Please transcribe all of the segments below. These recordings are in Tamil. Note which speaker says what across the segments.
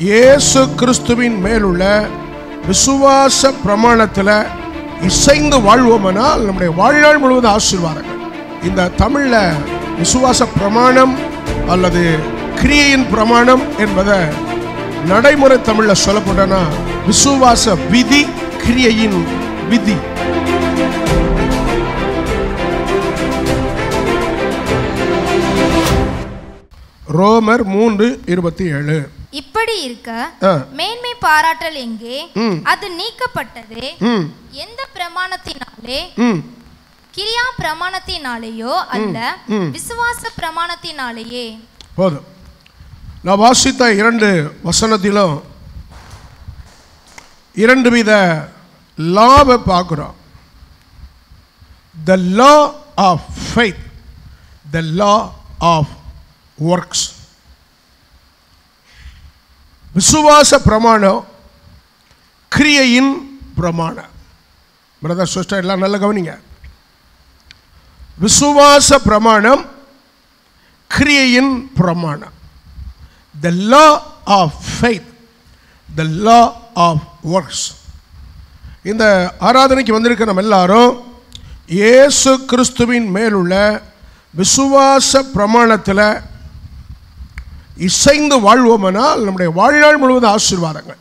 Speaker 1: இயேசு கிறிஸ்துவின் மேலுள்ள விசுவாச பிரமாணத்தில் இசைந்து வாழ்வோமானால் நம்முடைய வாழ்நாள் முழுவதும் ஆசீர்வாதங்கள் இந்த தமிழில் விசுவாச பிரமாணம் அல்லது கிரியையின் பிரமாணம் என்பதை நடைமுறை தமிழில் சொல்லப்பட்டனா விசுவாச விதி கிரியையின் விதி ரோமர் மூன்று இருபத்தி ஏழு
Speaker 2: இப்படி இருக்க
Speaker 1: ஆ.
Speaker 2: மேன்மை பாராட்டல் எங்கே
Speaker 1: ம்.
Speaker 2: அது நீக்கப்பட்டது
Speaker 1: ம்
Speaker 2: எந்த பிரமாணத்தினாலே
Speaker 1: ம்
Speaker 2: கிரியா பிரமாணத்தினாலேயோ அல்ல விசுவாச பிரமாணத்தினாலேயே
Speaker 1: போதும் நான் வாசித்த இரண்டு வசனத்திலும் இரண்டு வித லாவை பார்க்குறோம் the law of faith the law of works விசுவாச பிரமாணம் கிரியையின் பிரமாணம் பிரதர் சிஸ்டர் எல்லாம் நல்ல கவனிங்க விசுவாச பிரமாணம் கிரியையின் பிரமாணம் the law of faith the law of works இந்த ஆராதனைக்கு வந்திருக்க நம்ம எல்லாரும் இயேசு கிறிஸ்துவின் மேலுள்ள விசுவாச பிரமாணத்தில் இசைந்து வாழ்வோமானால் நம்முடைய வாழ்நாள் முழுவதும் ஆசீர்வாதங்கள்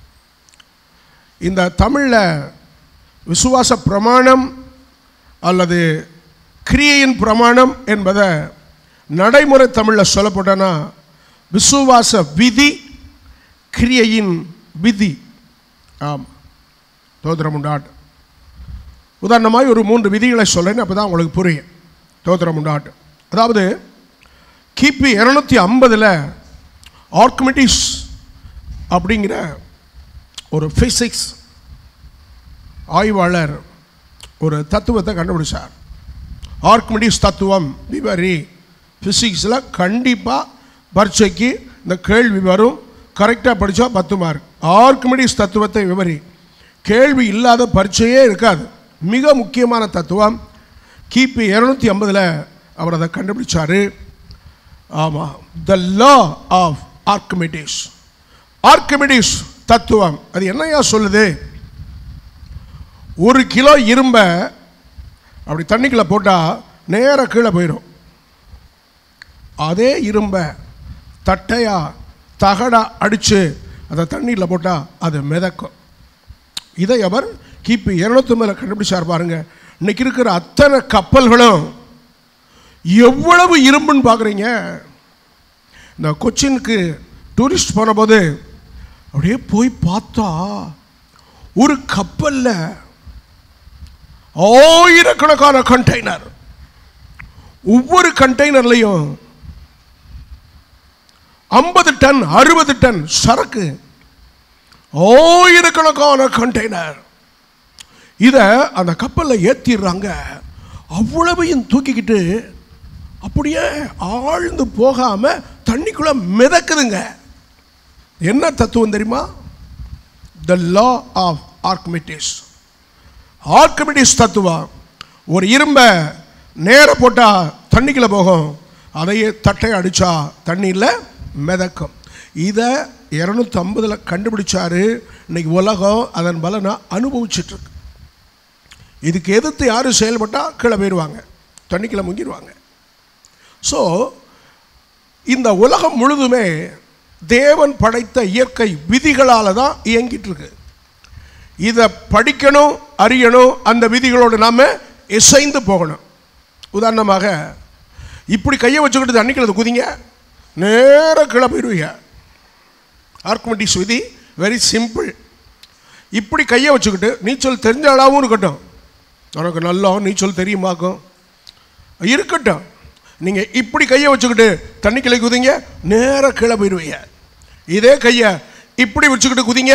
Speaker 1: இந்த தமிழில் விசுவாச பிரமாணம் அல்லது கிரியையின் பிரமாணம் என்பதை நடைமுறை தமிழில் சொல்லப்பட்டனா விசுவாச விதி கிரியையின் விதி ஆமாம் தோத்திரம் உண்டாட்டு உதாரணமாக ஒரு மூன்று விதிகளை சொல்லேன்னு அப்போ தான் உங்களுக்கு புரியும் தோத்திரம் உண்டாட்டு அதாவது கிபி இரநூத்தி ஐம்பதில் ஆர்க்மெட்டிஸ் அப்படிங்கிற ஒரு ஃபிசிக்ஸ் ஆய்வாளர் ஒரு தத்துவத்தை கண்டுபிடிச்சார் ஆர்க்மெடிஸ் தத்துவம் விவரி ஃபிசிக்ஸில் கண்டிப்பாக பரீட்சைக்கு இந்த கேள்வி வரும் கரெக்டாக படித்தா பத்து மார்க் ஆர்க்மெடிஸ் தத்துவத்தை விவரி கேள்வி இல்லாத பரீட்சையே இருக்காது மிக முக்கியமான தத்துவம் கிபி இரநூத்தி ஐம்பதில் அவர் அதை கண்டுபிடிச்சாரு ஆமாம் த லா ஆஃப் ஆர்க்மெடிஸ் ஆர்க்மெடிஸ் தத்துவம் அது என்னையா சொல்லுது ஒரு கிலோ இரும்பை அப்படி தண்ணிக்குள்ளே போட்டால் நேராக கீழே போயிடும் அதே இரும்பை தட்டையா தகடா அடித்து அதை தண்ணியில் போட்டால் அது மிதக்கும் இதை அவர் கிபி இருநூத்தி மேலே கண்டுபிடிச்சார் பாருங்க இன்னைக்கு இருக்கிற அத்தனை கப்பல்களும் எவ்வளவு இரும்புன்னு பார்க்குறீங்க இந்த கொச்சினுக்கு டூரிஸ்ட் போனபோது அப்படியே போய் பார்த்தா ஒரு கப்பலில் ஆயிரக்கணக்கான கண்டெய்னர் ஒவ்வொரு கண்டெய்னர்லையும் ஐம்பது டன் அறுபது டன் சரக்கு ஆயிரக்கணக்கான கண்டெய்னர் இதை அந்த கப்பலில் ஏற்றிடுறாங்க அவ்வளவையும் தூக்கிக்கிட்டு அப்படியே ஆழ்ந்து போகாம தண்ணிக்குள்ள மிதக்குதுங்க என்ன தத்துவம் தெரியுமா த லா ஆஃப் ஆர்க்மெட்டிஸ் ஆர்கமிடிஸ் தத்துவம் ஒரு இரும்பை நேர போட்டால் தண்ணிக்குள்ளே போகும் அதையே தட்டை அடித்தா தண்ணியில் மிதக்கும் இதை இரநூத்தி ஐம்பதில் கண்டுபிடிச்சாரு இன்னைக்கு உலகம் அதன் பலனை அனுபவிச்சிட்ருக்கு இதுக்கு எதிர்த்து யார் செயல்பட்டால் கீழே போயிடுவாங்க தண்ணிக்குள்ளே முங்கிடுவாங்க ஸோ இந்த உலகம் முழுதுமே தேவன் படைத்த இயற்கை விதிகளால் தான் இயங்கிட்டு இருக்கு இதை படிக்கணும் அறியணும் அந்த விதிகளோடு நாம் இசைந்து போகணும் உதாரணமாக இப்படி கையை வச்சுக்கிட்டு தண்ணிக்குள்ள குதிங்க நேராக கீழே போயிடுவீங்க ஆர்குமெட்டிக்ஸ் விதி வெரி சிம்பிள் இப்படி கையை வச்சுக்கிட்டு நீச்சல் தெரிஞ்ச ஆளாகவும் இருக்கட்டும் உனக்கு நல்லா நீச்சல் தெரியுமாக்கும் இருக்கட்டும் நீங்கள் இப்படி கையை வச்சுக்கிட்டு தண்ணிக்குள்ளே குதிங்க நேராக கீழே போயிடுவீங்க இதே கையை இப்படி வச்சுக்கிட்டு குதிங்க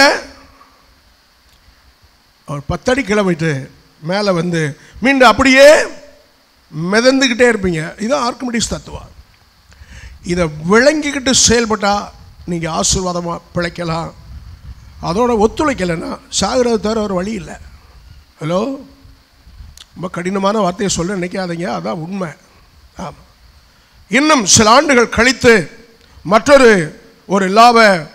Speaker 1: ஒரு பத்தடி கீழே போயிட்டு மேலே வந்து மீண்டும் அப்படியே மிதந்துக்கிட்டே இருப்பீங்க இதுதான் ஆர்கமெடிக்ஸ் தத்துவம் இதை விளங்கிக்கிட்டு செயல்பட்டால் நீங்கள் ஆசீர்வாதமாக பிழைக்கலாம் அதோட ஒத்துழைக்கலைன்னா சாகிறது தவிர ஒரு வழி இல்லை ஹலோ ரொம்ப கடினமான வார்த்தையை சொல்ல நினைக்காதீங்க அதான் உண்மை ஆமாம் இன்னும் சில ஆண்டுகள் கழித்து மற்றொரு ஒரு லாவை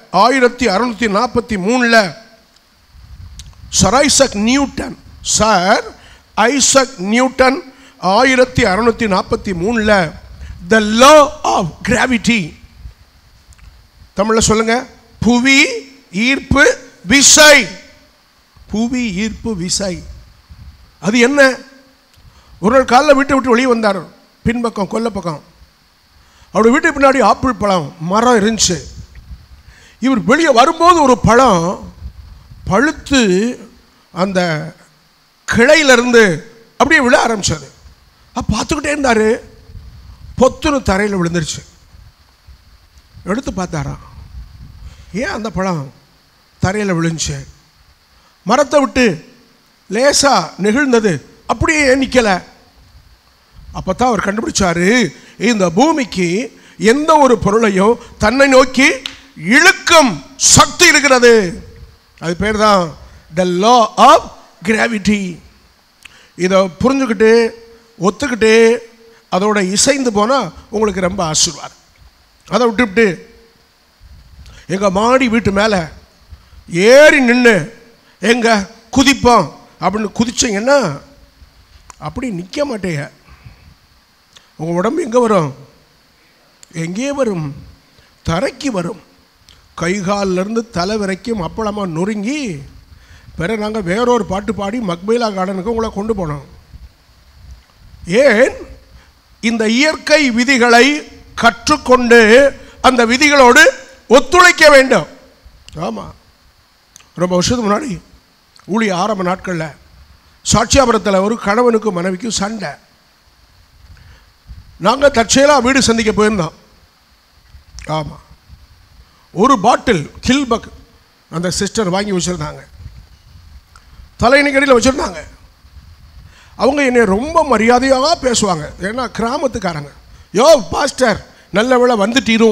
Speaker 1: ஆயிரத்தி அறுநூத்தி நாற்பத்தி மூணில் sir Isaac Newton sir Isaac Newton ஆயிரத்தி அறுநூத்தி நாற்பத்தி மூணில் த லா ஆஃப் கிராவிட்டி தமிழில் சொல்லுங்க புவி ஈர்ப்பு விசை புவி ஈர்ப்பு விசை அது என்ன ஒரு நாள் காலைல வீட்டை விட்டு வெளியே வந்தார் பின்பக்கம் கொல்லை பக்கம் அவருடைய வீட்டுக்கு பின்னாடி ஆப்பிள் பழம் மரம் இருந்துச்சு இவர் வெளியே வரும்போது ஒரு பழம் பழுத்து அந்த கிளையிலிருந்து அப்படியே விழ ஆரம்பிச்சது அப்போ பார்த்துக்கிட்டே இருந்தார் பொத்துன்னு தரையில் விழுந்துருச்சு எடுத்து பார்த்தாராம் ஏன் அந்த பழம் தரையில் விழுந்துச்சு மரத்தை விட்டு லேசா நெகிழ்ந்தது அப்படியே ஏன் நிற்கலை அப்போ தான் அவர் கண்டுபிடிச்சாரு இந்த பூமிக்கு எந்த ஒரு பொருளையும் தன்னை நோக்கி இழுக்கும் சக்தி இருக்கிறது அது பேர் தான் த லா ஆஃப் கிராவிட்டி இதை புரிஞ்சுக்கிட்டு ஒத்துக்கிட்டு அதோட இசைந்து போனால் உங்களுக்கு ரொம்ப ஆசீர்வாதம் அதை விட்டுவிட்டு எங்கள் மாடி வீட்டு மேலே ஏறி நின்று எங்க குதிப்போம் அப்படின்னு குதிச்சிங்கன்னா அப்படி நிற்க மாட்டேங்க உங்கள் உடம்பு எங்கே வரும் எங்கே வரும் தரைக்கு வரும் கை கால்லேருந்து தலை வரைக்கும் அப்பளமாக நொறுங்கி பிறகு நாங்கள் வேறொரு பாட்டு பாடி மக்பைலா கார்டனுக்கு உங்களை கொண்டு போனோம் ஏன் இந்த இயற்கை விதிகளை கற்றுக்கொண்டு அந்த விதிகளோடு ஒத்துழைக்க வேண்டும் ஆமாம் ரொம்ப வருஷத்துக்கு முன்னாடி ஊழிய ஆரம்ப நாட்களில் சாட்சியாபுரத்தில் ஒரு கணவனுக்கும் மனைவிக்கும் சண்டை நாங்கள் தற்செயலாக வீடு சந்திக்க போயிருந்தோம் ஆமாம் ஒரு பாட்டில் கில்பக் அந்த சிஸ்டர் வாங்கி வச்சுருந்தாங்க தலையணிக்கடியில் வச்சுருந்தாங்க அவங்க என்னை ரொம்ப மரியாதையாக பேசுவாங்க ஏன்னா கிராமத்துக்காரங்க யோ பாஸ்டர் நல்ல வேளை வந்துட்டீரும்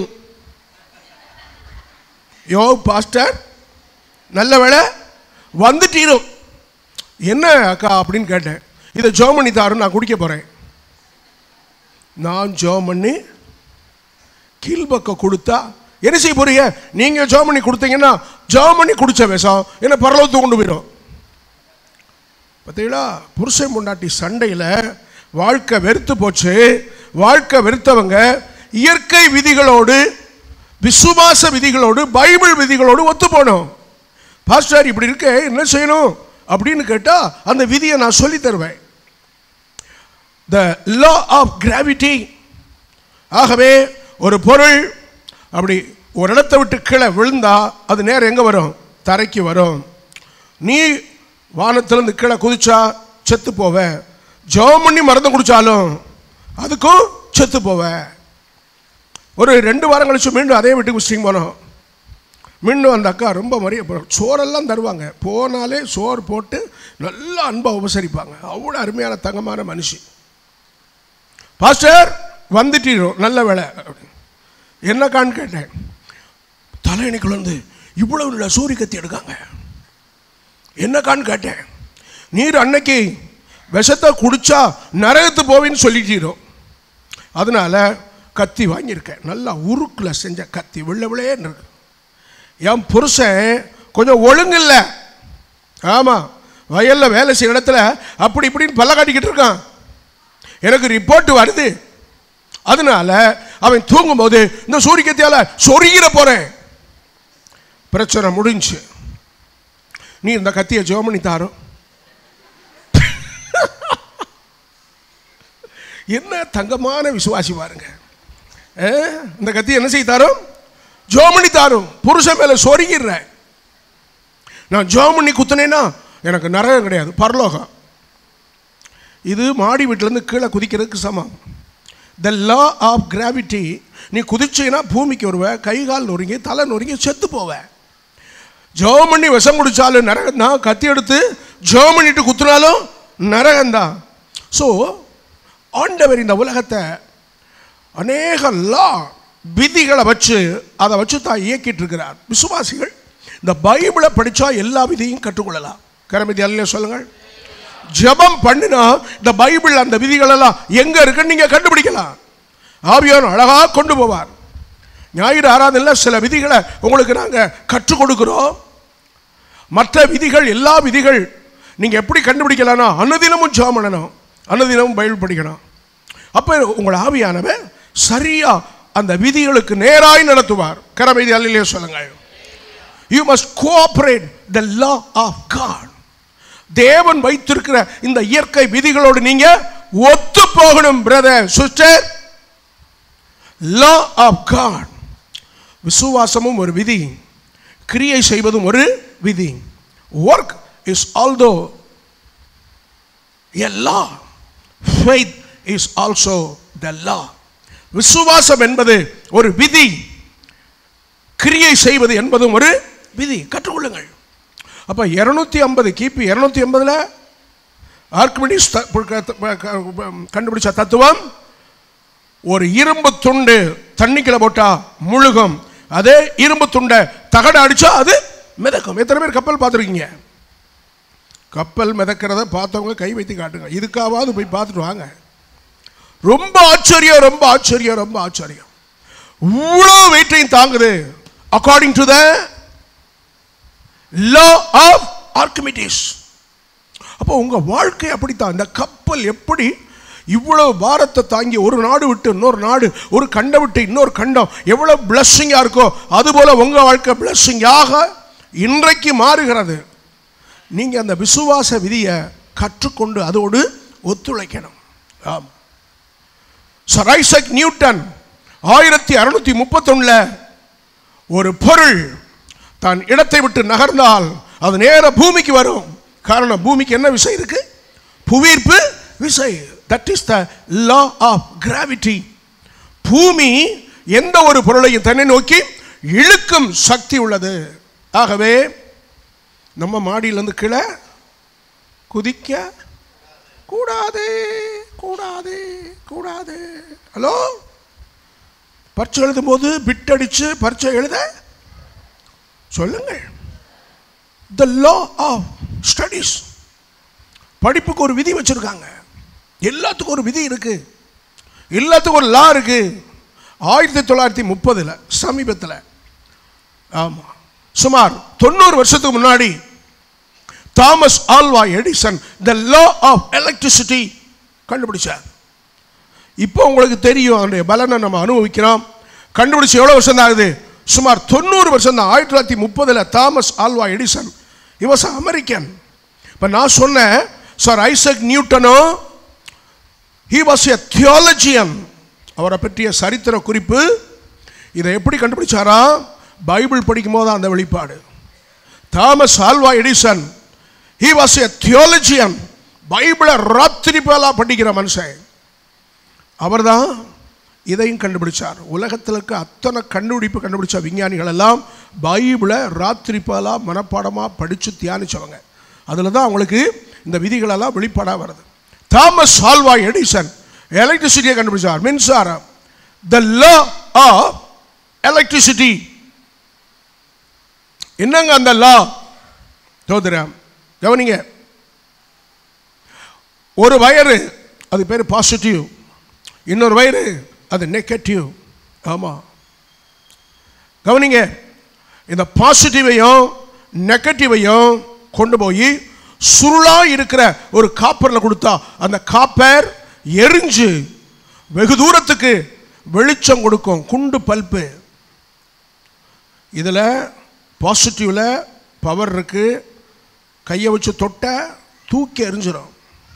Speaker 1: யோ பாஸ்டர் நல்ல வேளை வந்துட்டீரும் என்ன அக்கா அப்படின்னு கேட்டேன் இதை ஜோமணி தாரும் நான் குடிக்க போகிறேன் நான் ஜோம் பண்ணி கீழ்பக்க கொடுத்தா என்ன செய்ய போறீங்க நீங்கள் ஜோம் பண்ணி கொடுத்தீங்கன்னா ஜோம் பண்ணி குடிச்ச விஷம் என்ன பரலோகத்துக்கு கொண்டு போயிடும் பார்த்தீங்களா புருஷன் பொண்டாட்டி சண்டையில் வாழ்க்கை வெறுத்து போச்சு வாழ்க்கை வெறுத்தவங்க இயற்கை விதிகளோடு விசுவாச விதிகளோடு பைபிள் விதிகளோடு ஒத்து போனோம் பாஸ்டர் இப்படி இருக்க என்ன செய்யணும் அப்படின்னு கேட்டால் அந்த விதியை நான் சொல்லி தருவேன் த லா ஆஃப் கிராவிட்டி ஆகவே ஒரு பொருள் அப்படி ஒரு இடத்தை விட்டு கீழே விழுந்தா அது நேரம் எங்கே வரும் தரைக்கு வரும் நீ வானத்திலிருந்து கீழே குதிச்சா செத்து போவ ஜெபம் பண்ணி மருந்து குடிச்சாலும் அதுக்கும் செத்து போவ ஒரு ரெண்டு வாரம் கழிச்சு மீண்டும் அதே வீட்டுக்கு விசிட்டிங் போனோம் மீண்டும் அந்த அக்கா ரொம்ப மரிய சோறெல்லாம் தருவாங்க போனாலே சோறு போட்டு நல்லா அன்பாக உபசரிப்பாங்க அவ்வளோ அருமையான தங்கமான மனுஷி பாஸ்டர் வந்துட்டீரும் நல்ல வேலை அப்படின்னு. என்னக்கான்னு கேட்டேன் தலையணைக்குள்ள இருந்து இவ்வளவு நல்ல சூரிய கத்தி எடுக்காங்க என்னக்கான்னு கேட்டேன் நீர் அன்னைக்கு விஷத்தை குடிச்சா நரகத்து போவின்னு சொல்லிட்டீரும் அதனால கத்தி வாங்கியிருக்கேன் நல்லா உருக்கில் செஞ்ச கத்தி வெள்ளை விளையன்னு இருக்கு என் புருஷன் கொஞ்சம் ஒழுங்கு இல்லை ஆமாம் வயலில் வேலை செய்கிற இடத்துல அப்படி இப்படின்னு பல்ல காட்டிக்கிட்டு இருக்கான் எனக்கு ரிப்போர்ட் வருது அதனால அவன் தூங்கும்போது இந்த சூரியக்கத்தியால சொருகிற போறேன் பிரச்சனை முடிஞ்சு நீ இந்த கத்தியை ஜோமணி தாரும் என்ன தங்கமான விசுவாசி பாருங்க ஆ? இந்த கத்தி என்ன செய்ய தாரும் ஜோமணி தாரும் புருஷன் மேல சொருகிடுற நான் ஜோமணி குத்துனேன்னா எனக்கு நரகம் கிடையாது பரலோகம் இது மாடி வீட்டிலேருந்து கீழே குதிக்கிறதுக்கு சமம் த லா ஆஃப் கிராவிட்டி நீ குதிச்சீங்கன்னா பூமிக்கு வருவ கை கால் நொறுங்கி தலை நொறுங்கி செத்து போவ ஜோம் பண்ணி விஷம் குடிச்சாலும் நரகம் தான் கத்தி எடுத்து ஜோம் பண்ணிட்டு குத்துனாலும் நரகம்தான் ஸோ ஆண்டவர் இந்த உலகத்தை அநேக லா விதிகளை வச்சு அதை வச்சு தான் இயக்கிட்டு இருக்கிறார் விசுவாசிகள் இந்த பைபிளை படித்தா எல்லா விதியும் கற்றுக்கொள்ளலாம் கரமிதி அல்ல சொல்லுங்கள் ஜெபம் பண்ணினா இந்த பைபிள் அந்த விதிகள் எல்லாம் எங்க இருக்குன்னு நீங்க கண்டுபிடிக்கலாம் ஆவியார் அழகா கொண்டு போவார் ஞாயிறு ஆராதனையில் சில விதிகளை உங்களுக்கு நாங்கள் கற்றுக் கொடுக்குறோம் மற்ற விதிகள் எல்லா விதிகள் நீங்கள் எப்படி கண்டுபிடிக்கலாம்னா அன்னதினமும் ஜெபம் பண்ணணும் அன்னதினமும் பைபிள் படிக்கணும் அப்போ உங்கள் ஆவியானவர் சரியா அந்த விதிகளுக்கு நேராய் நடத்துவார் கரமைதி அல்லையே சொல்லுங்க you must cooperate the law of God தேவன் வைத்திருக்கிற இந்த இயற்கை விதிகளோடு நீங்க ஒத்து போகணும் brother sister law of God விசுவாசமும் ஒரு விதி கிரியை செய்வதும் ஒரு விதி work is also a law faith is also the law விசுவாசம் என்பது ஒரு விதி கிரியை செய்வது என்பதும் ஒரு விதி கற்றுக்கொள்ளுங்கள் அப்போ இரநூத்தி ஐம்பது கிபி இரநூத்தி ஐம்பதில் ஆர்கிமிடிஸ் த- க- க- க- கண்டுபிடிச்ச தத்துவம் ஒரு இரும்பு துண்டு தண்ணிக்குள்ள போட்டா முழுகும் அதே இரும்பு துண்டை தகட அடிச்சா அது மிதக்கும் எத்தனை பேர் கப்பல் பார்த்துருக்கீங்க கப்பல் மிதக்கிறத பார்த்தவங்க கை வைத்து காட்டுங்க இதுக்காவது போய் பார்த்துட்டு வாங்க ரொம்ப ஆச்சரியம் ரொம்ப ஆச்சரியம் ரொம்ப ஆச்சரியம் இவ்வளோ வெயிட்டையும் தாங்குது according to the law of Archimedes அப்போ உங்க வாழ்க்கை அப்படித்தான் இந்த கப்பல் எப்படி இவ்வளவு பாரத்தை தாங்கி ஒரு நாடு விட்டு இன்னொரு நாடு ஒரு கண்டம் விட்டு இன்னொரு கண்டம் எவ்வளவு பிளஸ்ஸிங்காக இருக்கோ அதுபோல உங்க வாழ்க்கை பிளஸ்ஸிங்காக இன்றைக்கு மாறுகிறது நீங்க அந்த விசுவாச விதியை கற்றுக்கொண்டு அதோடு ஒத்துழைக்கணும் ஆம் சர் ஐசக் நியூட்டன் ஆயிரத்தி அறுநூத்தி முப்பத்தொன்னுல ஒரு பொருள் தான் இடத்தை விட்டு நகர்ந்தால் அது நேர பூமிக்கு வரும் காரணம் பூமிக்கு என்ன விசை இருக்கு புவியீர்ப்பு விசை that is the law of gravity பூமி எந்த ஒரு பொருளையும் தன்னை நோக்கி இழுக்கும் சக்தி உள்ளது ஆகவே நம்ம மாடியிலேருந்து கீழே குதிக்க கூடாது கூடாது கூடாது ஹலோ பரீட்சை எழுதும் போது பிட் அடிச்சு பரீட்சை எழுத சொல்லுங்கள் த லா ஆஃப் ஸ்டடீஸ் படிப்புக்கு ஒரு விதி வச்சிருக்காங்க எல்லாத்துக்கும் ஒரு விதி இருக்கு எல்லாத்துக்கும் ஒரு லா இருக்கு ஆயிரத்தி தொள்ளாயிரத்தி முப்பதுல சமீபத்தில் ஆமாம் சுமார் தொண்ணூறு வருஷத்துக்கு முன்னாடி Thomas Alva Edison the law of electricity கண்டுபிடிச்சார் இப்போ உங்களுக்கு தெரியும் அதனுடைய பலனை நம்ம அனுபவிக்கிறோம் கண்டுபிடிச்சு எவ்வளோ வருஷம் தான் ஆகுது சுமார் தொண்ணூறு வருஷம் தான் ஆயிரத்தி தொள்ளாயிரத்தி முப்பதில் Thomas Alva Edison he was American இப்போ நான் சொன்னேன் சார் ஐசக் நியூட்டனோ ஹி வாஸ் எ தியாலஜியன் அவரை பற்றிய சரித்திர குறிப்பு இதை எப்படி கண்டுபிடிச்சாரா பைபிள் படிக்கும் போது அந்த வெளிப்பாடு Thomas Alva Edison he was a theologian பைபிளை ராத்திரி பேலா படிக்கிற மனுஷன் அவர்தான் இதையும் கண்டுபிடிச்சார் உலகத்தில் இருக்க அத்தனை கண்டுபிடிப்பு கண்டுபிடிச்ச விஞ்ஞானிகள் எல்லாம் பைபிளை ராத்திரி பாலா மனப்பாடமாக படித்து தியானிச்சவங்க அதில் தான் அவங்களுக்கு இந்த விதிகளெல்லாம் வெளிப்பாடாக வருது தாமஸ் ஆல்வா எடிசன் எலக்ட்ரிசிட்டியை கண்டுபிடிச்சார் மின்சாரம் த லா ஆஃப் எலக்ட்ரிசிட்டி என்னங்க அந்த லா சோதரம் கவனிங்க ஒரு வயரு அது பேர் பாசிட்டிவ் இன்னொரு வயிறு அது நெகட்டிவ் ஆமாம் கவனிங்க இந்த பாசிட்டிவையும் நெகட்டிவையும் கொண்டு போய் சுருளா இருக்கிற ஒரு காப்பரில் கொடுத்தா அந்த காப்பர் எரிஞ்சு வெகு தூரத்துக்கு வெளிச்சம் கொடுக்கும் குண்டு பல்ப்பு இதில் பாசிட்டிவில் பவர் இருக்கு கையை வச்சு தொட்ட தூக்கி எரிஞ்சிடும்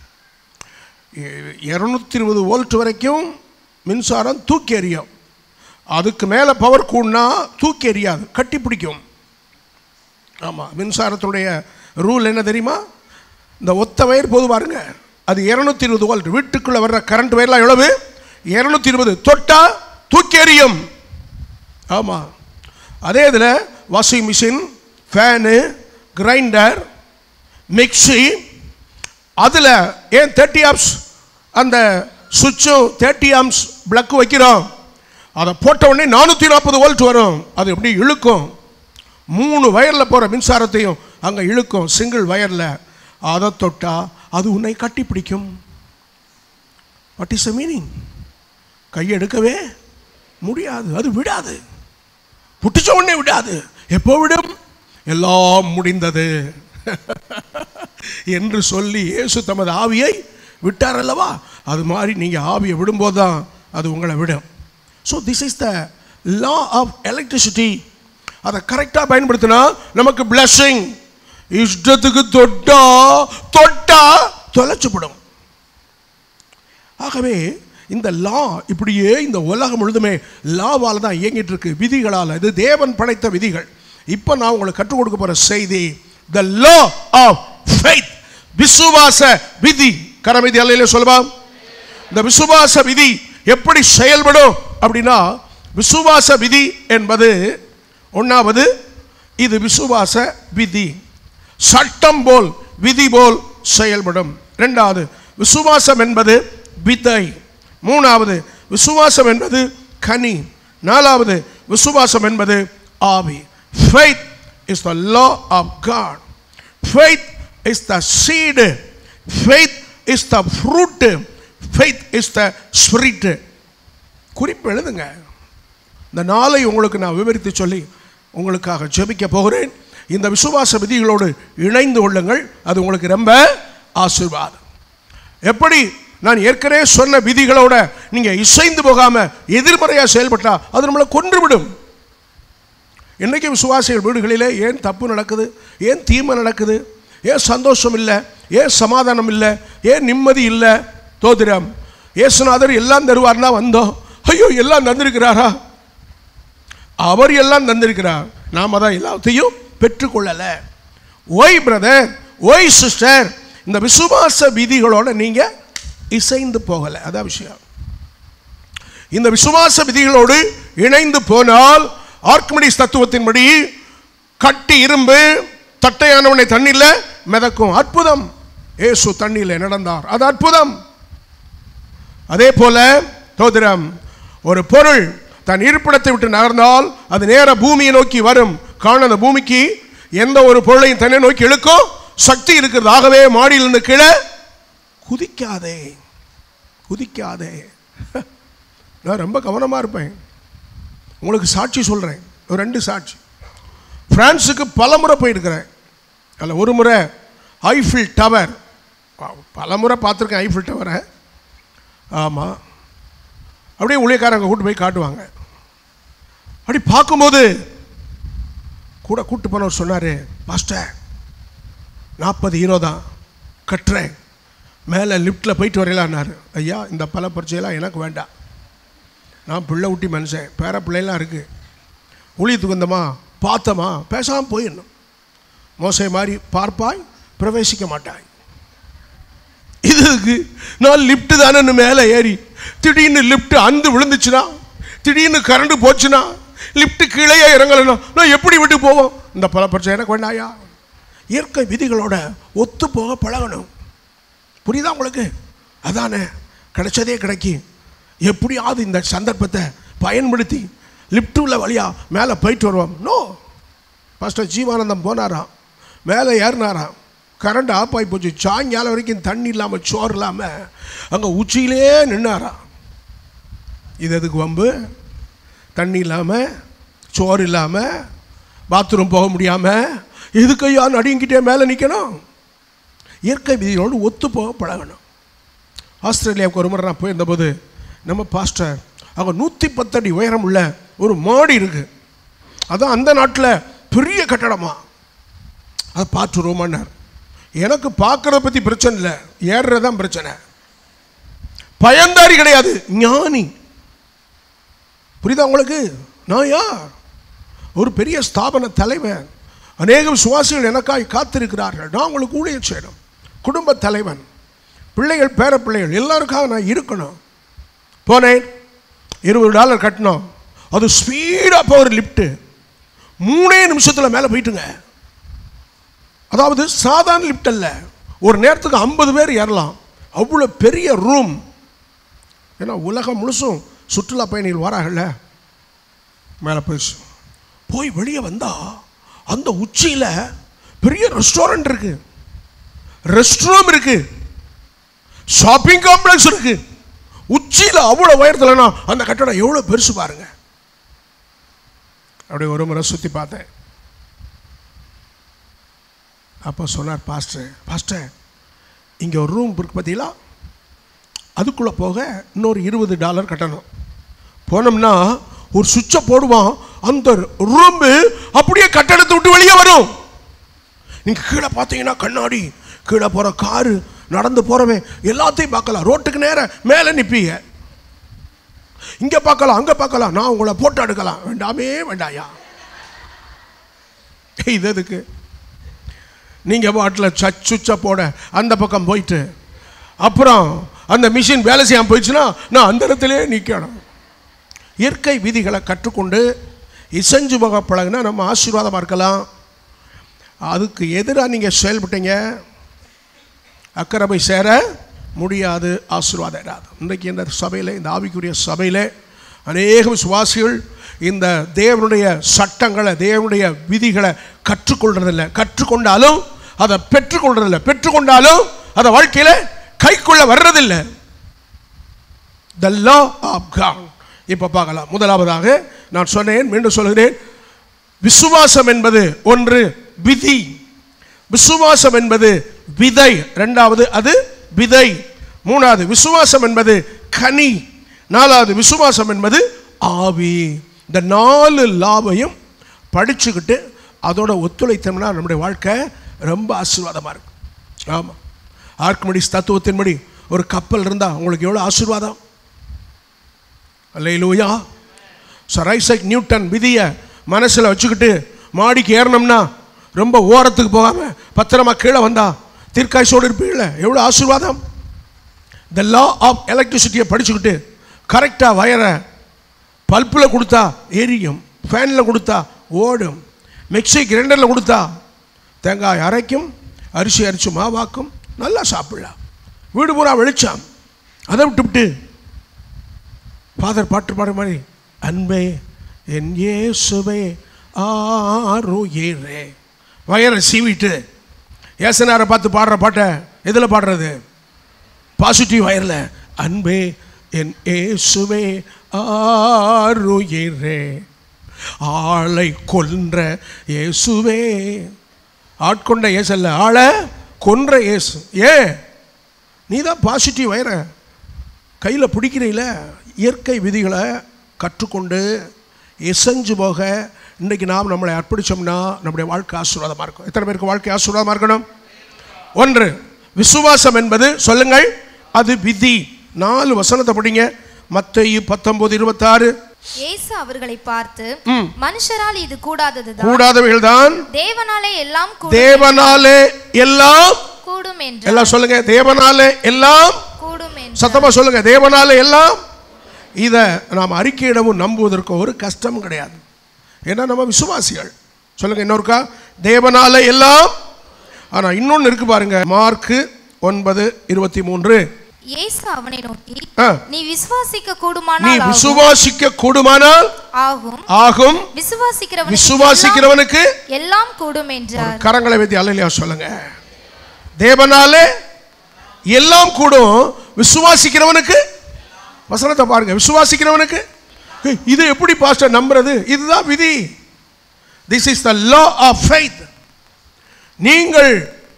Speaker 1: இரநூத்தி இருபது வோல்ட் வரைக்கும் மின்சாரம் தூக்கி எறியும் அதுக்கு மேலே பவர் கூடனா தூக்கி எறியாது கட்டி பிடிக்கும் ஆமாம் மின்சாரத்துடைய ரூல் என்ன தெரியுமா இந்த ஒத்த வயர் போது பாருங்க அது இரநூத்தி இருபது வோல்ட் வீட்டுக்குள்ளே வர்ற கரண்ட் வயர்லாம் எவ்வளவு இரநூத்தி இருபது தொட்டா தூக்கி எறியும் ஆமாம் அதே இதில் washing machine fan grinder mixie அதில் ஏன் தேர்ட்டி ஆம்ஸ் அந்த சுவிட்சும் தேர்ட்டி ஆம்ஸ் பிளக்கு வைக்கிறோம் அதை போட்ட உடனே நானூற்றி நாற்பது வோல்ட் வரும் அது எப்படி இழுக்கும் மூணு வயரில் போகிற மின்சாரத்தையும் அங்கே இழுக்கும் சிங்கிள் வயரில் அதை தொட்டா அது உன்னை கட்டி பிடிக்கும் வாட் இஸ் த மீனிங் கையெடுக்கவே முடியாது அது விடாது புட்டிச்ச உடனே விடாது எப்போ விடும் எல்லாம் முடிந்தது என்று சொல்லி இயேசு தமது ஆவியை விட்டார் அல்லவா அது மாதிரி நீங்கள் ஆவியை விடும்போது தான் அது உங்களை விடும் so this is the law of electricity அதை கரெக்டாக பயன்படுத்தினா நமக்கு பிளஸ்ஸிங் இஷ்டத்துக்கு தொட்டா தொட்டா தொலைச்சுப்படும் ஆகவே இந்த லா இப்படியே இந்த உலகம் முழுதுமே லாவால் தான் இயங்கிட்டு இருக்கு விதிகளால் இது தேவன் படைத்த விதிகள் இப்போ நான் உங்களுக்கு கற்றுக் கொடுக்க போற செய்தி த லா ஆஃப் ஃபெய்த் விசுவாச விதி கரமிதி அல்லையில சொல்லுவா இந்த விசுவாச விதி எப்படி செயல்படும் அப்படின்னா விசுவாச விதி என்பது ஒன்றாவது இது விசுவாச விதி சட்டம் போல் விதி போல் செயல்படும் ரெண்டாவது விசுவாசம் என்பது விதை மூணாவது விசுவாசம் என்பது கனி நாலாவது விசுவாசம் என்பது ஆவி faith is the law of God faith is the seed faith is the fruit faith is the spirit குறிப்பு எழுதுங்க இந்த நாளை உங்களுக்கு நான் விவரித்து சொல்லி உங்களுக்காக ஜெபிக்க போகிறேன் இந்த விசுவாச விதிகளோடு இணைந்து கொள்ளுங்கள் அது உங்களுக்கு ரொம்ப ஆசீர்வாதம் எப்படி நான் ஏற்கனவே சொன்ன விதிகளோட நீங்க இசைந்து போகாம எதிர்மறையா செயல்பட்டா அது நம்மளை கொன்றுவிடும் இன்னைக்கு விசுவாசிகள் வீடுகளிலே ஏன் தப்பு நடக்குது ஏன் தீமை நடக்குது ஏன் சந்தோஷம் இல்லை ஏன் சமாதானம் இல்லை ஏன் நிம்மதி இல்லை தோதிரம் ஏசுநாதர் எல்லாம் தருவார்னா வந்தோம் ஐயோ எல்லாம் தந்திருக்கிறாரா அவர் எல்லாம் தந்திருக்கிறார் நாம தான் எல்லாத்தையும் பெற்றுக்கொள்ளல ஒய் பிரதர் ஒய் சிஸ்டர் இந்த விசுவாச விதிகளோட நீங்க இசைந்து போகல அதான் விஷயம் இந்த விசுவாச விதிகளோடு இணைந்து போனால் ஆர்க்மிடிஸ் தத்துவத்தின்படி கட்டி இரும்பு தட்டையானவனை தண்ணில மிதக்கும் அற்புதம் இயேசு தண்ணியில நடந்தார் அது அற்புதம் அதே போல தோதிரம் ஒரு பொருள் தன் இருப்பிடத்தை விட்டு நகர்ந்தால் அது நேர பூமியை நோக்கி வரும் காண அந்த பூமிக்கு எந்த ஒரு பொருளையும் தன்னை நோக்கி இழுக்கும் சக்தி இருக்கிறது ஆகவே மாடியிலிருந்து கீழே குதிக்காதே குதிக்காதே நான் ரொம்ப கவனமாக இருப்பேன் உங்களுக்கு சாட்சி சொல்கிறேன் ஒரு ரெண்டு சாட்சி பிரான்ஸுக்கு பல முறை போயிருக்கிறேன் அதில் ஒரு முறை ஐஃபில் டவர் பல முறை பார்த்துருக்கேன் ஐஃபில் டவரை ஆமாம் அப்படியே ஊழியக்காரங்க கூட்டு போய் காட்டுவாங்க அப்படி பார்க்கும்போது கூட கூட்டு போனவர் சொன்னார் பாஸ்டர் நாற்பது ஹீரோ தான் கட்டுறேன் மேலே லிஃப்ட்டில் போயிட்டு வரையலான்னாரு ஐயா இந்த பல பரிச்சையெல்லாம் எனக்கு வேண்டாம் நான் பிள்ளை ஊட்டி மனுஷன் பேர பிள்ளைலாம் இருக்குது ஊழியத்துக்கு வந்தோமா பார்த்தோமா பேசாமல் போயிடணும் மோசை மாதிரி பார்ப்பாய் பிரவேசிக்க மாட்டாய் இதுக்கு நான் லிஃப்ட் தானே மேலே ஏறி திடீர்னு லிஃப்ட் அந்து விழுந்துச்சுன்னா திடீர்னு கரண்ட் போச்சுன்னா லிஃப்ட் கீழே இறங்கலைன்னா நான் எப்படி விட்டு போவோம் இந்த பல பிரச்சனை எனக்கு வேண்டாயா இயற்கை விதிகளோட ஒத்து போக பழகணும் புரியுதா உங்களுக்கு அதானே கிடைச்சதே கிடைக்கி எப்படியாவது இந்த சந்தர்ப்பத்தை பயன்படுத்தி லிஃப்ட் உள்ள வழியா மேலே போயிட்டு வருவோம் நோ பாஸ்டர் ஜீவானந்தம் போனாராம் மேலே ஏறினாராம் கரண்ட் ஆஃப் ஆகி போச்சு சாயங்காலம் வரைக்கும் தண்ணி இல்லாமல் சோறு இல்லாமல் அங்கே உச்சியிலே நின்னாராம் இது எதுக்கு வம்பு தண்ணி இல்லாமல் சோறு இல்லாமல் பாத்ரூம் போக முடியாமல் எதுக்கு ஐயா நடுங்கிட்டே மேலே நிற்கணும் இயற்கை விதிகளோடு ஒத்து போக பழகணும் ஆஸ்திரேலியாவுக்கு ஒரு முறை நான் போயிருந்தபோது நம்ம பாஸ்டர் அங்கே நூற்றி பத்தடி உயரம் உள்ள ஒரு மாடி இருக்கு அதான் அந்த நாட்டில் பெரிய கட்டடமா அதை பார்த்துருவோமான்னார் எனக்கு பார்க்கறத பற்றி பிரச்சனை இல்லை ஏறுறது தான் பிரச்சனை பயந்தாரி கிடையாது ஞானி புரியுதா உங்களுக்கு நான் யார் ஒரு பெரிய ஸ்தாபன தலைவன் அநேகம் சுவாசிகள் எனக்காய் காத்திருக்கிறார்கள் நான் உங்களுக்கு ஊழியம் செய்யணும் குடும்ப தலைவன் பிள்ளைகள் பேர பிள்ளைகள் எல்லாருக்காக நான் இருக்கணும் போனேன் இருபது டாலர் கட்டினோம் அது ஸ்பீடாக போகிற லிஃப்ட்டு மூணே நிமிஷத்தில் மேலே போயிட்டுங்க அதாவது சாதாரண லிஃப்ட் அல்ல ஒரு நேரத்துக்கு ஐம்பது பேர் ஏறலாம் அவ்வளோ பெரிய ரூம் ஏன்னா உலகம் முழுசும் சுற்றுலா பயணிகள் வராங்கல்ல மேலே போயிடுச்சு போய் வெளியே வந்தா அந்த உச்சியில் பெரிய ரெஸ்டாரண்ட் இருக்கு ரெஸ்ட் ரூம் இருக்கு ஷாப்பிங் காம்ப்ளெக்ஸ் இருக்கு உச்சியில் அவ்வளோ உயரத்துலனா அந்த கட்டடம் எவ்வளோ பெருசு பாருங்க அப்படியே ஒரு முறை சுற்றி பார்த்தேன் அப்போ சொன்னார் பாஸ்டர் பாஸ்டர் இங்கே ஒரு ரூம் இருக்கு பார்த்தீங்களா அதுக்குள்ளே போக இன்னொரு இருபது டாலர் கட்டணும் போனோம்னா ஒரு சுவிட்சை போடுவான் அந்த ரூம்பு அப்படியே கட்டடத்தை விட்டு வெளியே வரும் நீங்கள் கீழே பார்த்தீங்கன்னா கண்ணாடி கீழே போகிற காரு நடந்து போகிறவன் எல்லாத்தையும் பார்க்கலாம் ரோட்டுக்கு நேர மேலே நிற்பீங்க இங்கே பார்க்கலாம் அங்கே பார்க்கலாம் நான் உங்களை போட்டோ எடுக்கலாம் வேண்டாமே வேண்டாயா இது எதுக்கு நீங்கள் பாட்டில் சச் சுச்ச போட அந்த பக்கம் போயிட்டு அப்புறம் அந்த மிஷின் வேலை செய்யாமல் போயிடுச்சுன்னா நான் அந்த இடத்துலயே நிற்கணும் இயற்கை விதிகளை கற்றுக்கொண்டு இசைஞ்சு போக பழகுனா நம்ம ஆசீர்வாதமாக இருக்கலாம் அதுக்கு எதிராக நீங்கள் செயல்பட்டீங்க அக்கறை போய் சேர முடியாது ஆசீர்வாதம் இராது இன்றைக்கு இந்த சபையில் இந்த ஆவிக்குரிய சபையில் அநேக விசுவாசிகள் இந்த தேவனுடைய சட்டங்களை தேவனுடைய விதிகளை கற்றுக்கொள்றதில்லை கற்றுக்கொண்டாலும் அதை பெற்றுக்கொள்றதில்லை பெற்றுக்கொண்டாலும் அதை வாழ்க்கையில் கைக்குள்ள வர்றதில்லை த லா ஆஃப் காட் இப்போ பார்க்கலாம் முதலாவதாக நான் சொன்னேன் மீண்டும் சொல்கிறேன் விசுவாசம் என்பது ஒன்று விதி விசுவாசம் என்பது விதை ரெண்டாவது அது விதை மூணாவது விசுவாசம் என்பது கனி நாலாவது விசுவாசம் என்பது ஆவி இந்த நாலு லாபையும் படிச்சுக்கிட்டு அதோட ஒத்துழைத்தோம்னா நம்முடைய வாழ்க்கை ரொம்ப ஆசீர்வாதமாக இருக்கும் ஆமாம் ஆர்க்குமடிஸ் தத்துவத்தின்படி ஒரு கப்பல் இருந்தால் உங்களுக்கு எவ்வளோ ஆசீர்வாதம் அல்லையிலூயா சார் ஐசக் நியூட்டன் விதியை மனசில் வச்சுக்கிட்டு மாடிக்கு ஏறினோம்னா ரொம்ப ஓரத்துக்கு போகாமல் பத்திரமா கீழே வந்தா தீர்க்காய்ச்சோடு இருப்பீங்கள எவ்வளோ ஆசீர்வாதம் த லா ஆஃப் எலக்ட்ரிசிட்டியை படிச்சுக்கிட்டு கரெக்டாக வயரை பல்பில் கொடுத்தா எரியும் ஃபேனில் கொடுத்தா ஓடும் மிக்சி கிரைண்டரில் கொடுத்தா தேங்காய் அரைக்கும் அரிசி அரிச்சு மாவாக்கும் நல்லா சாப்பிடலாம் வீடு பூரா வெளிச்சம் அதை விட்டுவிட்டு ஃபாதர் பாட்டு பாடுற மாதிரி அன்பே என் இயேசுவே ஆருயிரே வயரை சீவிட்டு ஏசனாரை பார்த்து பாடுற பாட்டை எதில் பாடுறது பாசிட்டிவ் வயரில் அன்பே என் இயேசுவே ஆருயிரே ஆளை கொன்ற இயேசுவே ஆட்கொண்ட இயேசு அல்ல ஆளை கொன்ற இயேசு ஏ நீ தான் பாசிட்டிவ் வயரை கையில் பிடிக்கிறீங்கள இயற்கை விதிகளை கற்றுக்கொண்டு இசைஞ்சு போக இன்றைக்கு நாம் நம்மளை அர்ப்பணித்தோம்னா நம்முடைய வாழ்க்கை ஆசீர்வாதமாக இருக்கும் எத்தனை பேருக்கு வாழ்க்கை ஆசீர்வாதமாக இருக்கணும் ஒன்று விசுவாசம் என்பது சொல்லுங்கள் அது விதி நாலு வசனத்தை படிங்க மத்தேயு பத்தொன்பது இருபத்தாறு
Speaker 2: இயேசு அவர்களை பார்த்து மனுஷரால் இது கூடாததுதான்
Speaker 1: கூடாதவைகள் தான்
Speaker 2: தேவனாலே எல்லாம் கூடும்
Speaker 1: தேவனாலே எல்லாம்
Speaker 2: கூடும் என்று
Speaker 1: எல்லாம் சொல்லுங்க தேவனாலே எல்லாம்
Speaker 2: கூடும் என்று
Speaker 1: சத்தமா சொல்லுங்க தேவனாலே எல்லாம் இதை நாம் அறிக்கையிடவும் நம்புவதற்கு ஒரு கஷ்டமும் கிடையாது ஏன்னா நம்ம விசுவாசிகள் சொல்லுங்க இன்னொருக்கா தேவனாலே எல்லாம் ஆனால் இன்னொன்று இருக்கு பாருங்க மார்க்கு ஒன்பது இருபத்தி மூன்று
Speaker 2: இயேசு அவனை நோக்கி
Speaker 1: ஆ,
Speaker 2: நீ விசுவாசிக்க
Speaker 1: நீ
Speaker 2: கூடுமானால் ஆகும்.
Speaker 1: விசுவாசிக்க கூடுமானால்
Speaker 2: ஆகும்
Speaker 1: ஆகும்
Speaker 2: விசுவாசிக்கிறவனுக்கு
Speaker 1: விசுவாசிக்கிறவனுக்கு
Speaker 2: எல்லாம் எல்லாம் கூடும் என்றார்
Speaker 1: கரங்களை வைத்து அல்லையா சொல்லுங்க தேவனாலே எல்லாம் கூடும் விசுவாசிக்கிறவனுக்கு வசனத்தை பாருங்க விசுவாசிக்கிறவனுக்கு ஏய், இது எப்படி பாஸ்டர் நம்புறது இதுதான் விதி this is the law of faith நீங்கள்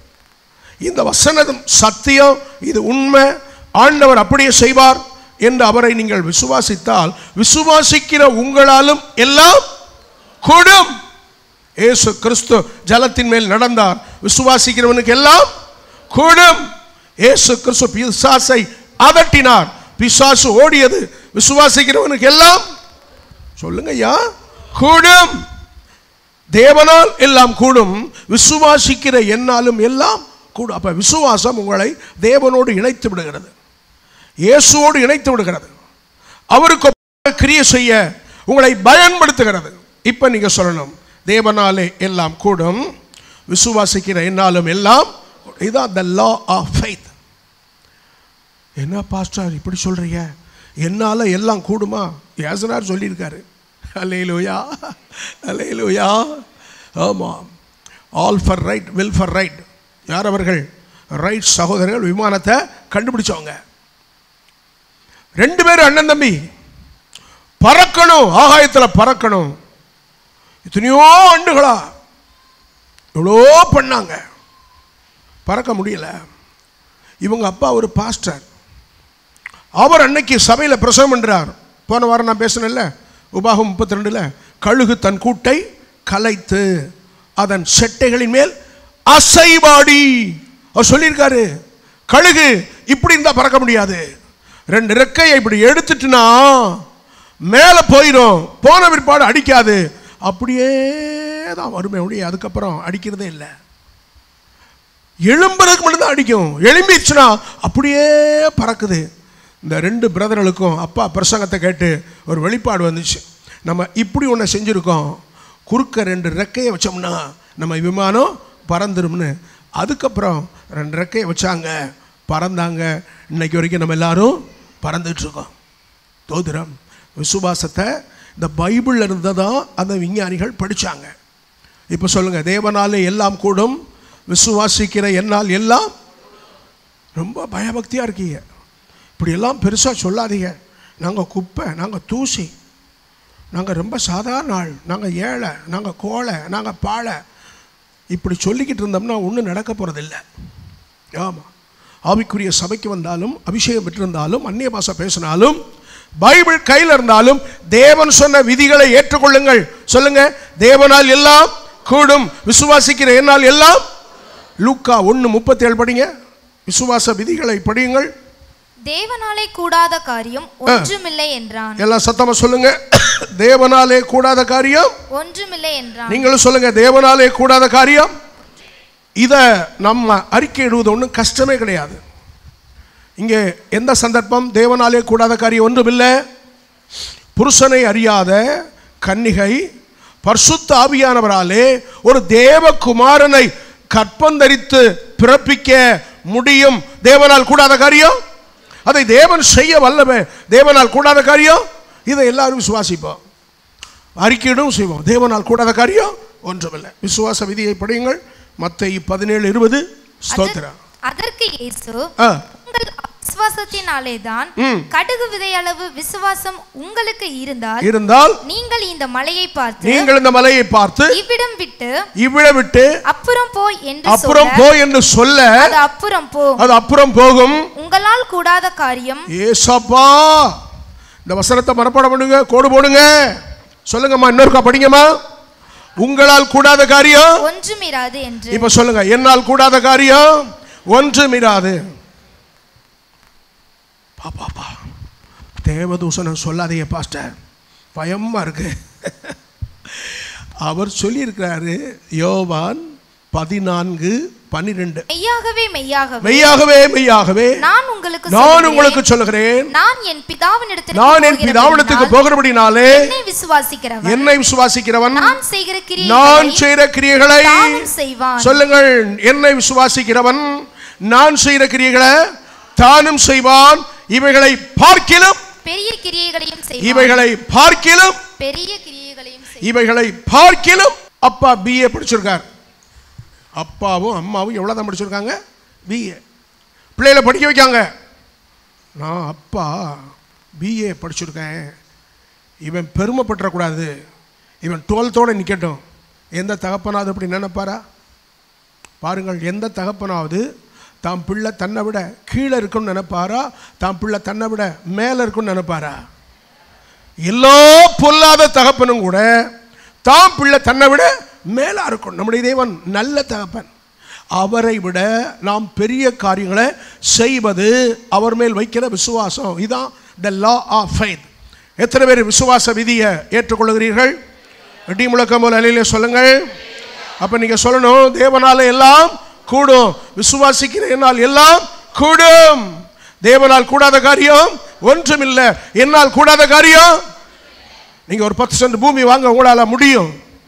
Speaker 1: இந்த வசனம் சத்தியம் இது உண்மை ஆண்டவர் அப்படியே செய்வார் என்று அவரை நீங்கள் விசுவாசித்தால் விசுவாசிக்கிற உங்களாலும் எல்லாம் கூடும் இயேசு கிறிஸ்து ஜலத்தின் மேல் நடந்தார் விசுவாசிக்கிறவனுக்கு எல்லாம் கூடும் இயேசு கிறிஸ்து பிசாசை அதட்டினார் பிசாசு ஓடியது விசுவாசிக்கிறவனுக்கு எல்லாம் சொல்லுங்க ஐயா கூடும் தேவனால் எல்லாம் கூடும் விசுவாசிக்கிற என்னாலும் எல்லாம் கூடும் அப்ப விசுவாசம் உங்களை தேவனோடு இணைத்து விடுகிறது இயேசுவோடு இணைத்து விடுகிறது அவருக்கு ஒப்பாக கிரியை செய்ய உங்களை பயன்படுத்துகிறது இப்ப நீங்க சொல்லணும் தேவனாலே எல்லாம் கூடும் விசுவாசிக்கிற என்னாலும் எல்லாம் இதுதான் த லா ஆஃப் ஃபெய்த் என்ன பாஸ்டர் இப்படி சொல்றீங்க என்னால எல்லாம் கூடுமா ஏசனார் சொல்லியிருக்காரு அலையிலுயா அலையிலுயா ஆமாம் all for right will for right யார் அவர்கள் ரைட் சகோதரர்கள் விமானத்தை கண்டுபிடிச்சவங்க ரெண்டு பேரும் அண்ணன் தம்பி பறக்கணும் ஆகாயத்தில் பறக்கணும் எத்தனையோ ஆண்டுகளா எவ்வளோ பண்ணாங்க பறக்க முடியல இவங்க அப்பா ஒரு பாஸ்டர் அவர் அன்னைக்கு சபையில் பிரசவம் பண்றார் போன வாரம் நான் பேசினேன்ல உபாகம் முப்பத்தி ரெண்டில் கழுகு தன் கூட்டை கலைத்து அதன் செட்டைகளின் மேல் அசைவாடி அவர் சொல்லியிருக்காரு கழுகு இப்படி இருந்தால் பறக்க முடியாது ரெண்டு ரெக்கையை இப்படி எடுத்துட்டுனா மேலே போயிடும் போன பிற்பாடு அடிக்காது அப்படியே தான் வருமே ஒழிய அதுக்கப்புறம் அடிக்கிறதே இல்லை எழும்புறதுக்கு மட்டும்தான் அடிக்கும் எழும்பிடுச்சுன்னா அப்படியே பறக்குது இந்த ரெண்டு பிரதர்களுக்கும் அப்பா பிரசங்கத்தை கேட்டு ஒரு வெளிப்பாடு வந்துச்சு நம்ம இப்படி ஒன்று செஞ்சுருக்கோம் குறுக்க ரெண்டு ரெக்கையை வச்சோம்னா நம்ம விமானம் பறந்துரும்னு அதுக்கப்புறம் ரெண்டு ரெக்கையை வச்சாங்க பறந்தாங்க இன்னைக்கு வரைக்கும் நம்ம எல்லாரும் பறந்துட்டு இருக்கோம் தோதிரம் விசுவாசத்தை இந்த பைபிளில் இருந்து தான் அந்த விஞ்ஞானிகள் படித்தாங்க இப்போ சொல்லுங்கள் தேவனாலே எல்லாம் கூடும் விசுவாசிக்கிற என்னால் எல்லாம் ரொம்ப பயபக்தியாக இருக்கீங்க இப்படியெல்லாம் பெருசாக சொல்லாதீங்க நாங்கள் குப்பை நாங்கள் தூசி நாங்கள் ரொம்ப சாதாரண ஆள் நாங்கள் ஏழை நாங்கள் கோழை நாங்கள் பாழை இப்படி சொல்லிக்கிட்டு இருந்தோம்னா ஒன்றும் நடக்க போகிறதில்ல ஆமாம் ஆவிக்குரிய சபைக்கு வந்தாலும் அபிஷேகம் பெற்றிருந்தாலும் அந்நிய பாஷை பேசினாலும் பைபிள் கையில் இருந்தாலும் தேவன் சொன்ன விதிகளை ஏற்றுக்கொள்ளுங்கள் சொல்லுங்க தேவனால் எல்லாம் கூடும் விசுவாசிக்கிற என்னால் எல்லாம் லூக்கா ஒன்று முப்பத்தேழு படிங்க விசுவாச விதிகளை படியுங்கள்
Speaker 2: தேவனாலே கூடாத காரியம் ஒன்றுமில்லை என்றான்
Speaker 1: எல்லாம் சத்தமா சொல்லுங்க தேவனாலே கூடாத காரியம்
Speaker 2: ஒன்றுமில்லை என்றான்
Speaker 1: நீங்களும் சொல்லுங்க தேவனாலே கூடாத காரியம் இதை நம்ம அறிக்கையிடுவது ஒன்றும் கஷ்டமே கிடையாது இங்கே எந்த சந்தர்ப்பம் தேவனாலே கூடாத காரியம் ஒன்றுமில்லை புருஷனை அறியாத கன்னிகை பரிசுத்த ஆவியானவராலே ஒரு தேவகுமாரனை கற்பந்தரித்து பிறப்பிக்க முடியும் தேவனால் கூடாத காரியம் அதை தேவன் செய்ய வல்லவே தேவனால் கூடாத காரியம் இதை எல்லாரும் விசுவாசிப்போம் அறிக்கையிடும் செய்வோம் தேவனால் கூடாத காரியம் ஒன்றுமில்லை விசுவாச விதியை படியுங்கள் மத்தை பதினேழு இருபது ஸ்தோத்திரம்
Speaker 2: அதற்கு இயேசு
Speaker 1: ஆ
Speaker 2: உங்கள் விசுவாசத்தினாலே தான்
Speaker 1: ம்.
Speaker 2: கடுகு விதையளவு விசுவாசம் உங்களுக்கு இருந்தால்
Speaker 1: இருந்தால்
Speaker 2: நீங்கள் இந்த மலையை பார்த்து
Speaker 1: நீங்கள் இந்த மலையை பார்த்து
Speaker 2: இவ்விடம் விட்டு
Speaker 1: இவ்விட விட்டு
Speaker 2: அப்புறம் போய் என்று
Speaker 1: அப்புறம்
Speaker 2: சொல்ல
Speaker 1: போ என்று சொல்ல
Speaker 2: அது அப்புறம் போ
Speaker 1: அது அப்புறம் போகும்
Speaker 2: உங்களால் கூடாத காரியம்
Speaker 1: ஏசப்பா இந்த வசனத்தை மனப்பாடம் பண்ணுங்க கோடு போடுங்க சொல்லுங்கம்மா இன்னொருக்கா படிங்கம்மா உங்களால் கூடாத காரியம்
Speaker 2: ஒன்றுமிராது என்று
Speaker 1: இப்ப சொல்லுங்க என்னால் கூடாத காரியம் ஒன்றுமிராது பாப்பாப்பா தேவதூஷணம் சொல்லாதீங்க பாஸ்டர் பயமா இருக்கு அவர் சொல்லியிருக்கிறாரு யோவான் பதினான்கு பன்னிரெண்டு
Speaker 2: மெய்யாகவே மெய்யாகவே
Speaker 1: மெய்யாகவே மெய்யாகவே
Speaker 2: நான் உங்களுக்கு
Speaker 1: நான்
Speaker 2: சொல்கிறேன்,
Speaker 1: உங்களுக்கு சொல்லுகிறேன்
Speaker 2: நான் என் பிதாவினிடத்திற்கு
Speaker 1: நான் என்
Speaker 2: போகிறபடியினால்
Speaker 1: பிதாவிடத்துக்கு போகிறபடினாலே
Speaker 2: என்னை விசுவாசிக்கிறவன்
Speaker 1: என்னை விசுவாசிக்கிறவன்
Speaker 2: நான் செய்கிற
Speaker 1: நான்
Speaker 2: கிரியைகளை
Speaker 1: செய்கிற கிரியைகளை
Speaker 2: தானும் செய்வான்
Speaker 1: சொல்லுங்கள் என்னை விசுவாசிக்கிறவன் நான் செய்கிற கிரியைகளை தானும் செய்வான் இவைகளை பார்க்கிலும்
Speaker 2: பெரிய கிரியைகளையும் செய்வான்
Speaker 1: இவைகளை பார்க்கிலும்
Speaker 2: பெரிய கிரியைகளையும் செய்வான்
Speaker 1: இவைகளை பார்க்கிலும் அப்பா பிஏ படிச்சிருக்கார் அப்பாவும் அம்மாவும் எவ்வளோ தான் படிச்சிருக்காங்க பிஏ பிள்ளைகளை படிக்க வைக்காங்க நான் அப்பா பிஏ படிச்சிருக்கேன் இவன் பெருமைப்பட்டுறக்கூடாது இவன் டுவெல்த்தோடு நிற்கட்டும் எந்த தகப்பனாவது அப்படி நினைப்பாரா பாருங்கள் எந்த தகப்பனாவது தாம் பிள்ளை தன்னை விட கீழே இருக்குன்னு நினைப்பாரா தாம் பிள்ளை தன்னை விட மேலே இருக்குன்னு நினைப்பாரா எல்லா பொல்லாத தகப்பனும் கூட தாம் பிள்ளை தன்னை விட மேலா இருக்கும் நம்முடைய தேவன் நல்ல தகப்பன் அவரை விட நாம் பெரிய காரியங்களை செய்வது அவர் மேல் வைக்கிற விசுவாசம் இதான் த லா ஆஃப் ஃபைத் எத்தனை பேர் விசுவாச விதியை ஏற்றுக்கொள்கிறீர்கள் வெட்டி முழக்கம் போல அலையில சொல்லுங்கள் அப்ப நீங்க சொல்லணும் தேவனால எல்லாம் கூடும் விசுவாசிக்கிற என்னால் எல்லாம் கூடும் தேவனால் கூடாத காரியம் ஒன்றுமில்லை என்னால் கூடாத காரியம் நீங்க ஒரு பத்து சென்ட் பூமி வாங்க உங்களால முடியும்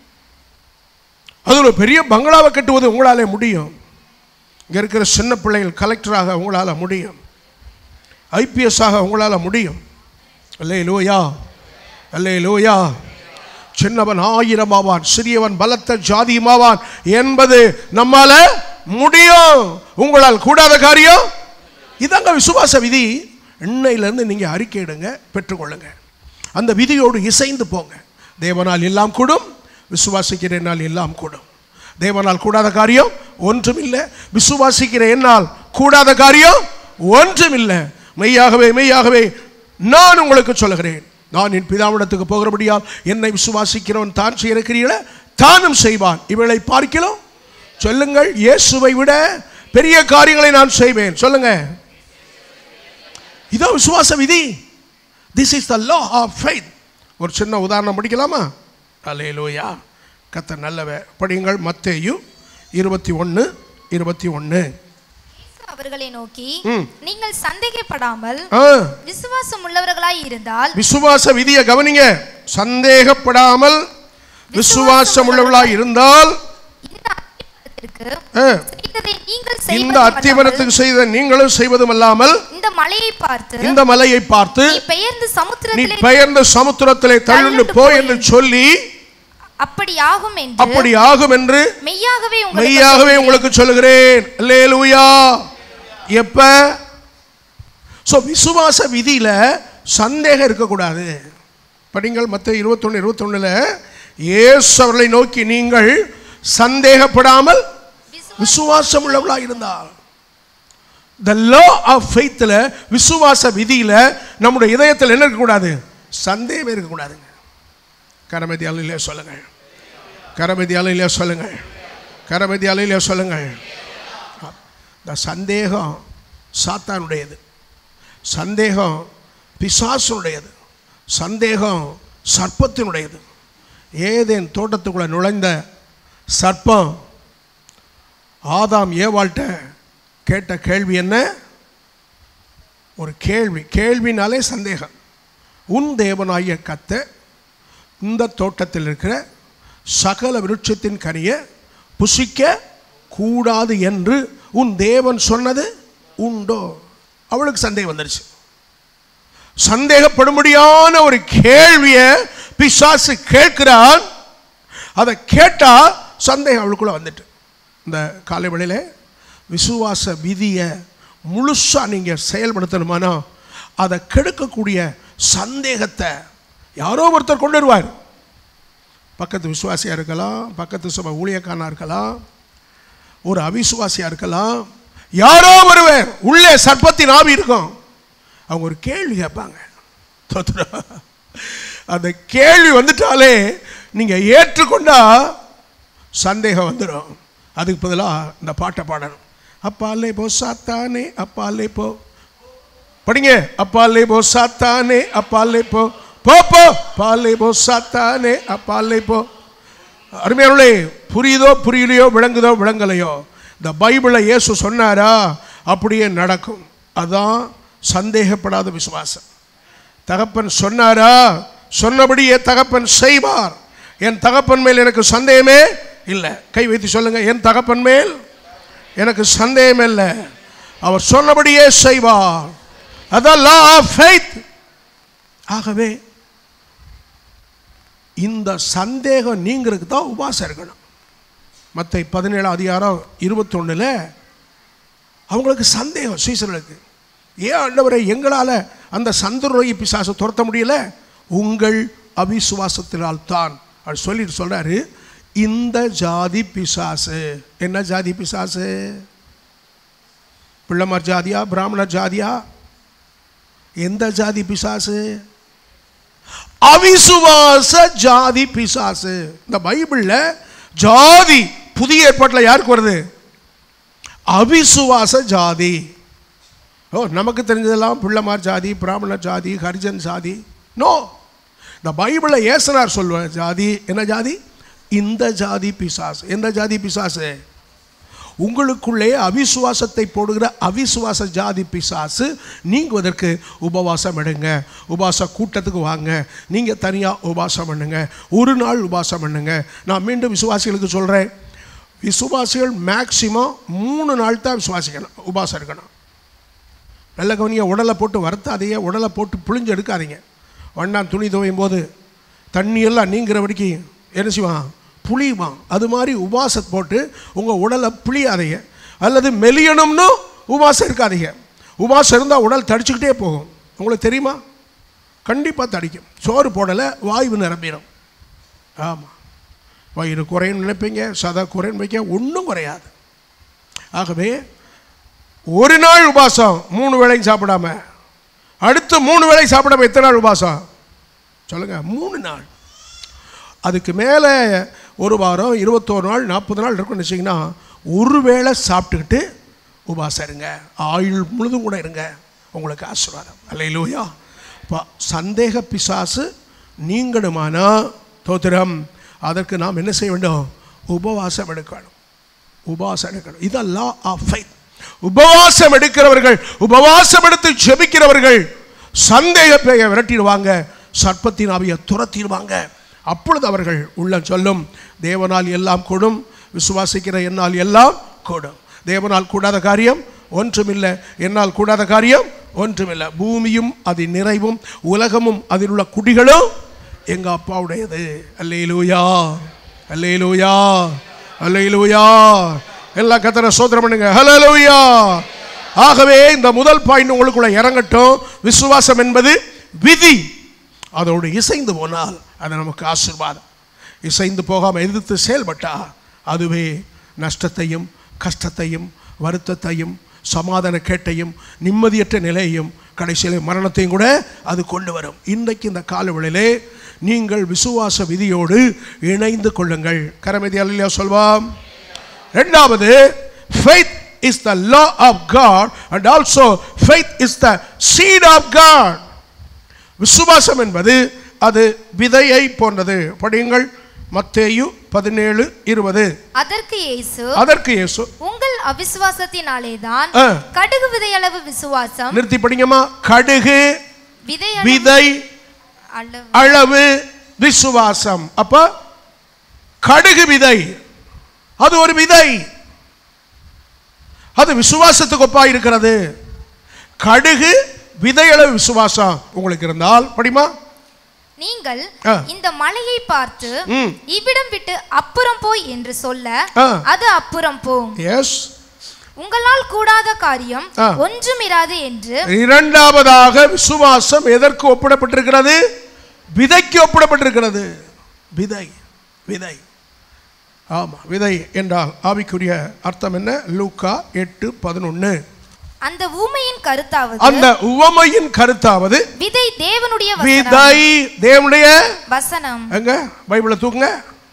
Speaker 1: அது ஒரு பெரிய பங்களாவை கட்டுவது உங்களாலே முடியும் இங்க இருக்கிற சின்ன பிள்ளைகள் கலெக்டராக உங்களால முடியும் ஐபிஎஸ் ஆக உங்களால முடியும் அல்லே லோயா அல்லே லோயா சின்னவன் ஆயிரம் ஆவான் சிறியவன் பலத்த ஜாதியுமாவான் என்பது நம்மால முடியும் உங்களால் கூடாத காரியம் இதாங்க விசுவாச விதி இன்னையிலேருந்து நீங்கள் அறிக்கையிடுங்க பெற்றுக்கொள்ளுங்க அந்த விதியோடு இசைந்து போங்க தேவனால் எல்லாம் கூடும் விசுவாசிக்கிற என்னால் எல்லாம் கூடும் தேவனால் கூடாத காரியம் ஒன்றும் இல்லை விசுவாசிக்கிற என்னால் கூடாத காரியம் ஒன்றும் இல்லை மெய்யாகவே மெய்யாகவே நான் உங்களுக்கு சொல்லுகிறேன் நான் என் பிதாவிடத்துக்கு போகிறபடியால் என்னை விசுவாசிக்கிறவன் தான் செய்கிறீர்களே தானும் செய்வான் இவளை பார்க்கலாம் சொல்லுங்கள் இயேசுவை விட பெரிய காரியங்களை நான் செய்வேன் சொல்லுங்க இதோ விசுவாச விதி this is the law of faith ஒரு சின்ன உதாரணம் படிக்கலாமா அலேலூயா கத்த நல்லவ படியுங்கள் மத்தேயு இருபத்தி ஒன்று இருபத்தி ஒன்று
Speaker 2: இயேசு அவர்களை நோக்கி
Speaker 1: ம்.
Speaker 2: நீங்கள் சந்தேகப்படாமல்
Speaker 1: ஆ
Speaker 2: விசுவாசம் உள்ளவர்களாய் இருந்தால்
Speaker 1: விசுவாச விதியை கவனிங்க சந்தேகப்படாமல் விசுவாசம் உள்ளவளாய் இருந்தால்
Speaker 2: இந்த அத்திமரத்திற்கு
Speaker 1: ஆ,
Speaker 2: செய்ததை நீங்கள்
Speaker 1: இந்த
Speaker 2: செய்வதும் அல்லாமல்,
Speaker 1: அத்திமரத்துக்கு செய்த நீங்களும் செய்வதும் அல்லாமல்
Speaker 2: இந்த மலையை பார்த்து
Speaker 1: இந்த மலையை பார்த்து
Speaker 2: நீ பெயர்ந்து
Speaker 1: நீ
Speaker 2: சமுத்திரத்திலே
Speaker 1: பெயர்ந்த சமுத்திரத்திலே தள்ளுண்டு போ என்று சொல்லி
Speaker 2: அப்படி ஆகும் என்று
Speaker 1: அப்படி ஆகும் என்று
Speaker 2: மெய்யாகவே உங்களுக்கு
Speaker 1: மெய்யாகவே உங்களுக்கு சொல்லுகிறேன் அல்லேலூயா எப்ப ஸோ விசுவாச விதியில சந்தேகம் இருக்கக்கூடாது படிங்கள் மற்ற இருபத்தொன்று இருபத்தொன்னுல இயேசு அவர்களை நோக்கி நீங்கள் சந்தேகப்படாமல்
Speaker 2: விசுவா-
Speaker 1: விசுவாசம் உள்ளவளா இருந்தால் த லா ஆஃப் ஃபெய்த்தில் விசுவாச விதியில நம்முடைய இதயத்தில் என்ன இருக்கக்கூடாது சந்தேகம் இருக்கக்கூடாதுங்க கரமதி அலையிலே சொல்லுங்கள் கரமதி அலையிலே சொல்லுங்கள் கரமதி அலையிலே சொல்லுங்கள் இந்த சந்தேகம் சாத்தானுடையது சந்தேகம் பிசாசுடையது சந்தேகம் சர்ப்பத்தினுடையது ஏதேன் தோட்டத்துக்குள்ள நுழைந்த சர்ப்பம் ஆதாம் ஏவாள்கிட்ட கேட்ட கேள்வி என்ன ஒரு கேள்வி கேள்வினாலே சந்தேகம் உன் தேவனாகிய கத்த இந்த தோட்டத்தில் இருக்கிற சகல விருட்சத்தின் கனியை புசிக்க கூடாது என்று உன் தேவன் சொன்னது உண்டோ அவளுக்கு சந்தேகம் வந்துருச்சு சந்தேகப்படும்படியான ஒரு கேள்வியை பிசாசு கேட்கிறான் அதை கேட்டா சந்தேகம் அவளுக்குள்ள வந்துட்டு இந்த காலை வேளையில விசுவாச விதியை முழுசா நீங்க செயல்படுத்தணுமானா அதை கெடுக்கக்கூடிய சந்தேகத்தை யாரோ ஒருத்தர் கொண்டு வருவார் பக்கத்து விசுவாசியா இருக்கலாம் பக்கத்து சபை ஊழியக்காரனா இருக்கலாம் ஒரு அவிசுவாசியா இருக்கலாம் யாரோ ஒருவர் உள்ளே சர்ப்பத்தின் ஆவி இருக்கும் அவங்க ஒரு கேள்வி கேட்பாங்க தோத்துடா. அந்த கேள்வி வந்துட்டாலே நீங்க ஏற்றுக்கொண்டா சந்தேகம் வந்துடும் அதுக்கு பதிலாக இந்த பாட்டை பாடணும் அப்பாலே போ சாத்தானே அப்பாலே போ படிங்க அப்பாலே போ சாத்தானே அப்பாலே போ போ போ பாலே போ சாத்தானே அப்பாலே போ அருமையானே புரியுதோ புரியலையோ விளங்குதோ விளங்கலையோ இந்த பைபிளை இயேசு சொன்னாரா அப்படியே நடக்கும் அதான் சந்தேகப்படாத விசுவாசம் தகப்பன் சொன்னாரா சொன்னபடியே தகப்பன் செய்வார் என் தகப்பன் மேல் எனக்கு சந்தேகமே இல்லை கை வைத்து சொல்லுங்க என் தகப்பன் மேல் எனக்கு சந்தேகம் இல்லை அவர் சொன்னபடியே செய்வார் அதான் லா ஆஃப் ஃபெய்த் ஆகவே இந்த சந்தேகம் நீங்கிறதுக்கு தான் உபாசம் இருக்கணும் மற்ற பதினேழாம் அதிகாரம் இருபத்தொன்னில் அவங்களுக்கு சந்தேகம் சீசர்களுக்கு ஏன் ஆண்டவரை எங்களால் அந்த சந்தரோகி பிசாசை துரத்த முடியல உங்கள் அவிசுவாசத்தினால் தான் அவர் சொல்லிட்டு சொல்றாரு இந்த ஜாதி பிசாசு என்ன ஜாதி பிசாசு பிள்ளைமார் ஜாதியா பிராமணர் ஜாதியா எந்த ஜாதி பிசாசு அவிசுவாச ஜாதி பிசாசு இந்த பைபிள்ல ஜாதி புதிய ஏற்பாட்டில் யாருக்கு வருது அவிசுவாச ஜாதி ஓ நமக்கு தெரிஞ்சதெல்லாம் பிள்ளைமார் ஜாதி பிராமணர் ஜாதி ஹரிஜன் ஜாதி நோ இந்த பைபிளில் ஏசனார் சொல்லுவார் ஜாதி என்ன ஜாதி இந்த ஜாதி பிசாசு எந்த ஜாதி பிசாசு உங்களுக்குள்ளே அவிசுவாசத்தை போடுகிற அவிசுவாச ஜாதி பிசாசு நீங்குவதற்கு உபவாசம் எடுங்க உபாச கூட்டத்துக்கு வாங்க நீங்கள் தனியாக உபாசம் பண்ணுங்க ஒரு நாள் உபாசம் பண்ணுங்க நான் மீண்டும் விசுவாசிகளுக்கு சொல்கிறேன் விசுவாசிகள் மேக்சிமம் மூணு நாள் தான் விசுவாசிக்கணும் உபாசம் இருக்கணும் நல்ல கவனிங்க உடலை போட்டு வறுத்தாதீங்க உடலை போட்டு புழிஞ்சு எடுக்காதீங்க வண்ணான் துணி துவையும் போது தண்ணி எல்லாம் நீங்கிற வரைக்கும் என்ன செய்வான் புளியுவான் அது மாதிரி உபாசம் போட்டு உங்கள் உடலை புளியாதீங்க அல்லது மெலியணும்னு உபாசம் இருக்காதீங்க உபாசம் இருந்தால் உடல் தடிச்சுக்கிட்டே போகும் உங்களுக்கு தெரியுமா கண்டிப்பாக தடிக்கும் சோறு போடலை வாய்வு நிரம்பிடும் ஆமாம் வயிறு குறையும் நினைப்பீங்க சதா குறைன்னு வைக்க ஒன்றும் குறையாது ஆகவே ஒரு நாள் உபாசம் மூணு வேளையும் சாப்பிடாம அடுத்து மூணு வேளை சாப்பிடாம எத்தனை நாள் உபாசம் சொல்லுங்க மூணு நாள் அதுக்கு மேலே ஒரு வாரம் இருபத்தோரு நாள் நாற்பது நாள் இருக்குன்னு வச்சிங்கன்னா ஒரு வேளை சாப்பிட்டுக்கிட்டு உபாசம் இருங்க ஆயுள் முழுதும் கூட இருங்க உங்களுக்கு ஆசீர்வாதம் அல்லையிலூயா இப்போ சந்தேக பிசாசு நீங்கணுமானா தோத்திரம் அதற்கு நாம் என்ன செய்ய வேண்டும் உபவாசம் எடுக்கணும் உபவாசம் எடுக்கணும் இதெல்லாம் ஆஃப் ஃபைத் உபவாசம் எடுக்கிறவர்கள் உபவாசம் எடுத்து ஜெபிக்கிறவர்கள் சந்தேக பேயை விரட்டிடுவாங்க சர்ப்பத்தின் ஆவியை துரத்திடுவாங்க அப்பொழுது அவர்கள் உள்ள சொல்லும் தேவனால் எல்லாம் கூடும் விசுவாசிக்கிற என்னால் எல்லாம் கூடும் தேவனால் கூடாத காரியம் ஒன்றுமில்லை என்னால் கூடாத காரியம் ஒன்றுமில்லை பூமியும் அதன் நிறைவும் உலகமும் அதில் உள்ள குடிகளும் எங்க அப்பாவுடையது அல்லேலூயா அல்லேலூயா அல்லேலூயா எல்லாம் கத்தர சோதரம் பண்ணுங்க ஹalleluya ஆகவே இந்த முதல் பாயிண்ட் உங்களுக்குள்ள இறங்கட்டும் விசுவாசம் என்பது விதி அதோடு இசைந்து போனால் அது நமக்கு ஆசீர்வாதம் இசைந்து போகாமல் எதிர்த்து செயல்பட்டா அதுவே நஷ்டத்தையும் கஷ்டத்தையும் வருத்தத்தையும் சமாதான கேட்டையும் நிம்மதியற்ற நிலையையும் கடைசியில் மரணத்தையும் கூட அது கொண்டு வரும் இன்றைக்கு இந்த காலவெளியிலே நீங்கள் விசுவாச விதியோடு இணைந்து கொள்ளுங்கள் கரமதி அல்லையா சொல்வாம் ரெண்டாவது faith is the law of God and also faith is the seed of God விசுவாசம் என்பது அது விதையை போன்றது படியுங்கள் மத்தேயு பதினேழு இருபது
Speaker 2: அதற்கு இயேசு
Speaker 1: அதற்கு இயேசு
Speaker 2: உங்கள் அவிசுவாசத்தினாலேதான்
Speaker 1: ஆ.
Speaker 2: கடுகு விதையளவு விசுவாசம்
Speaker 1: நிறுத்தி படிங்கம்மா கடுகு
Speaker 2: விதை
Speaker 1: விதை
Speaker 2: அளவு
Speaker 1: அளவு விசுவாசம் அப்ப கடுகு விதை அது ஒரு விதை அது விசுவாசத்துக்கு ஒப்பா இருக்கிறது கடுகு விதையளவு விசுவாசம் உங்களுக்கு இருந்தால் படிமா
Speaker 2: நீங்கள்
Speaker 1: ஆ.
Speaker 2: இந்த மலையை பார்த்து
Speaker 1: ம்.
Speaker 2: இவ்விடம் விட்டு அப்புறம் போய் என்று சொல்ல
Speaker 1: ஆ.
Speaker 2: அது அப்புறம் போம்
Speaker 1: எஸ்
Speaker 2: உங்களால் கூடாத காரியம்
Speaker 1: ஆ.
Speaker 2: ஒன்றுமிராது என்று
Speaker 1: இரண்டாவதாக விசுவாசம் எதற்கு ஒப்பிடப்பட்டிருக்கிறது விதைக்கு ஒப்பிடப்பட்டிருக்கிறது விதை விதை ஆமா விதை என்றால் ஆவிக்குரிய அர்த்தம் என்ன லூக்கா எட்டு பதினொன்னு
Speaker 2: அந்த ஊமையின் கருத்தாவது
Speaker 1: அந்த உவமையின் கருத்தாவது
Speaker 2: விதை தேவனுடைய வசனம்.
Speaker 1: விதை தேவனுடைய
Speaker 2: வசனம்
Speaker 1: எங்க பைபிளை தூக்குங்க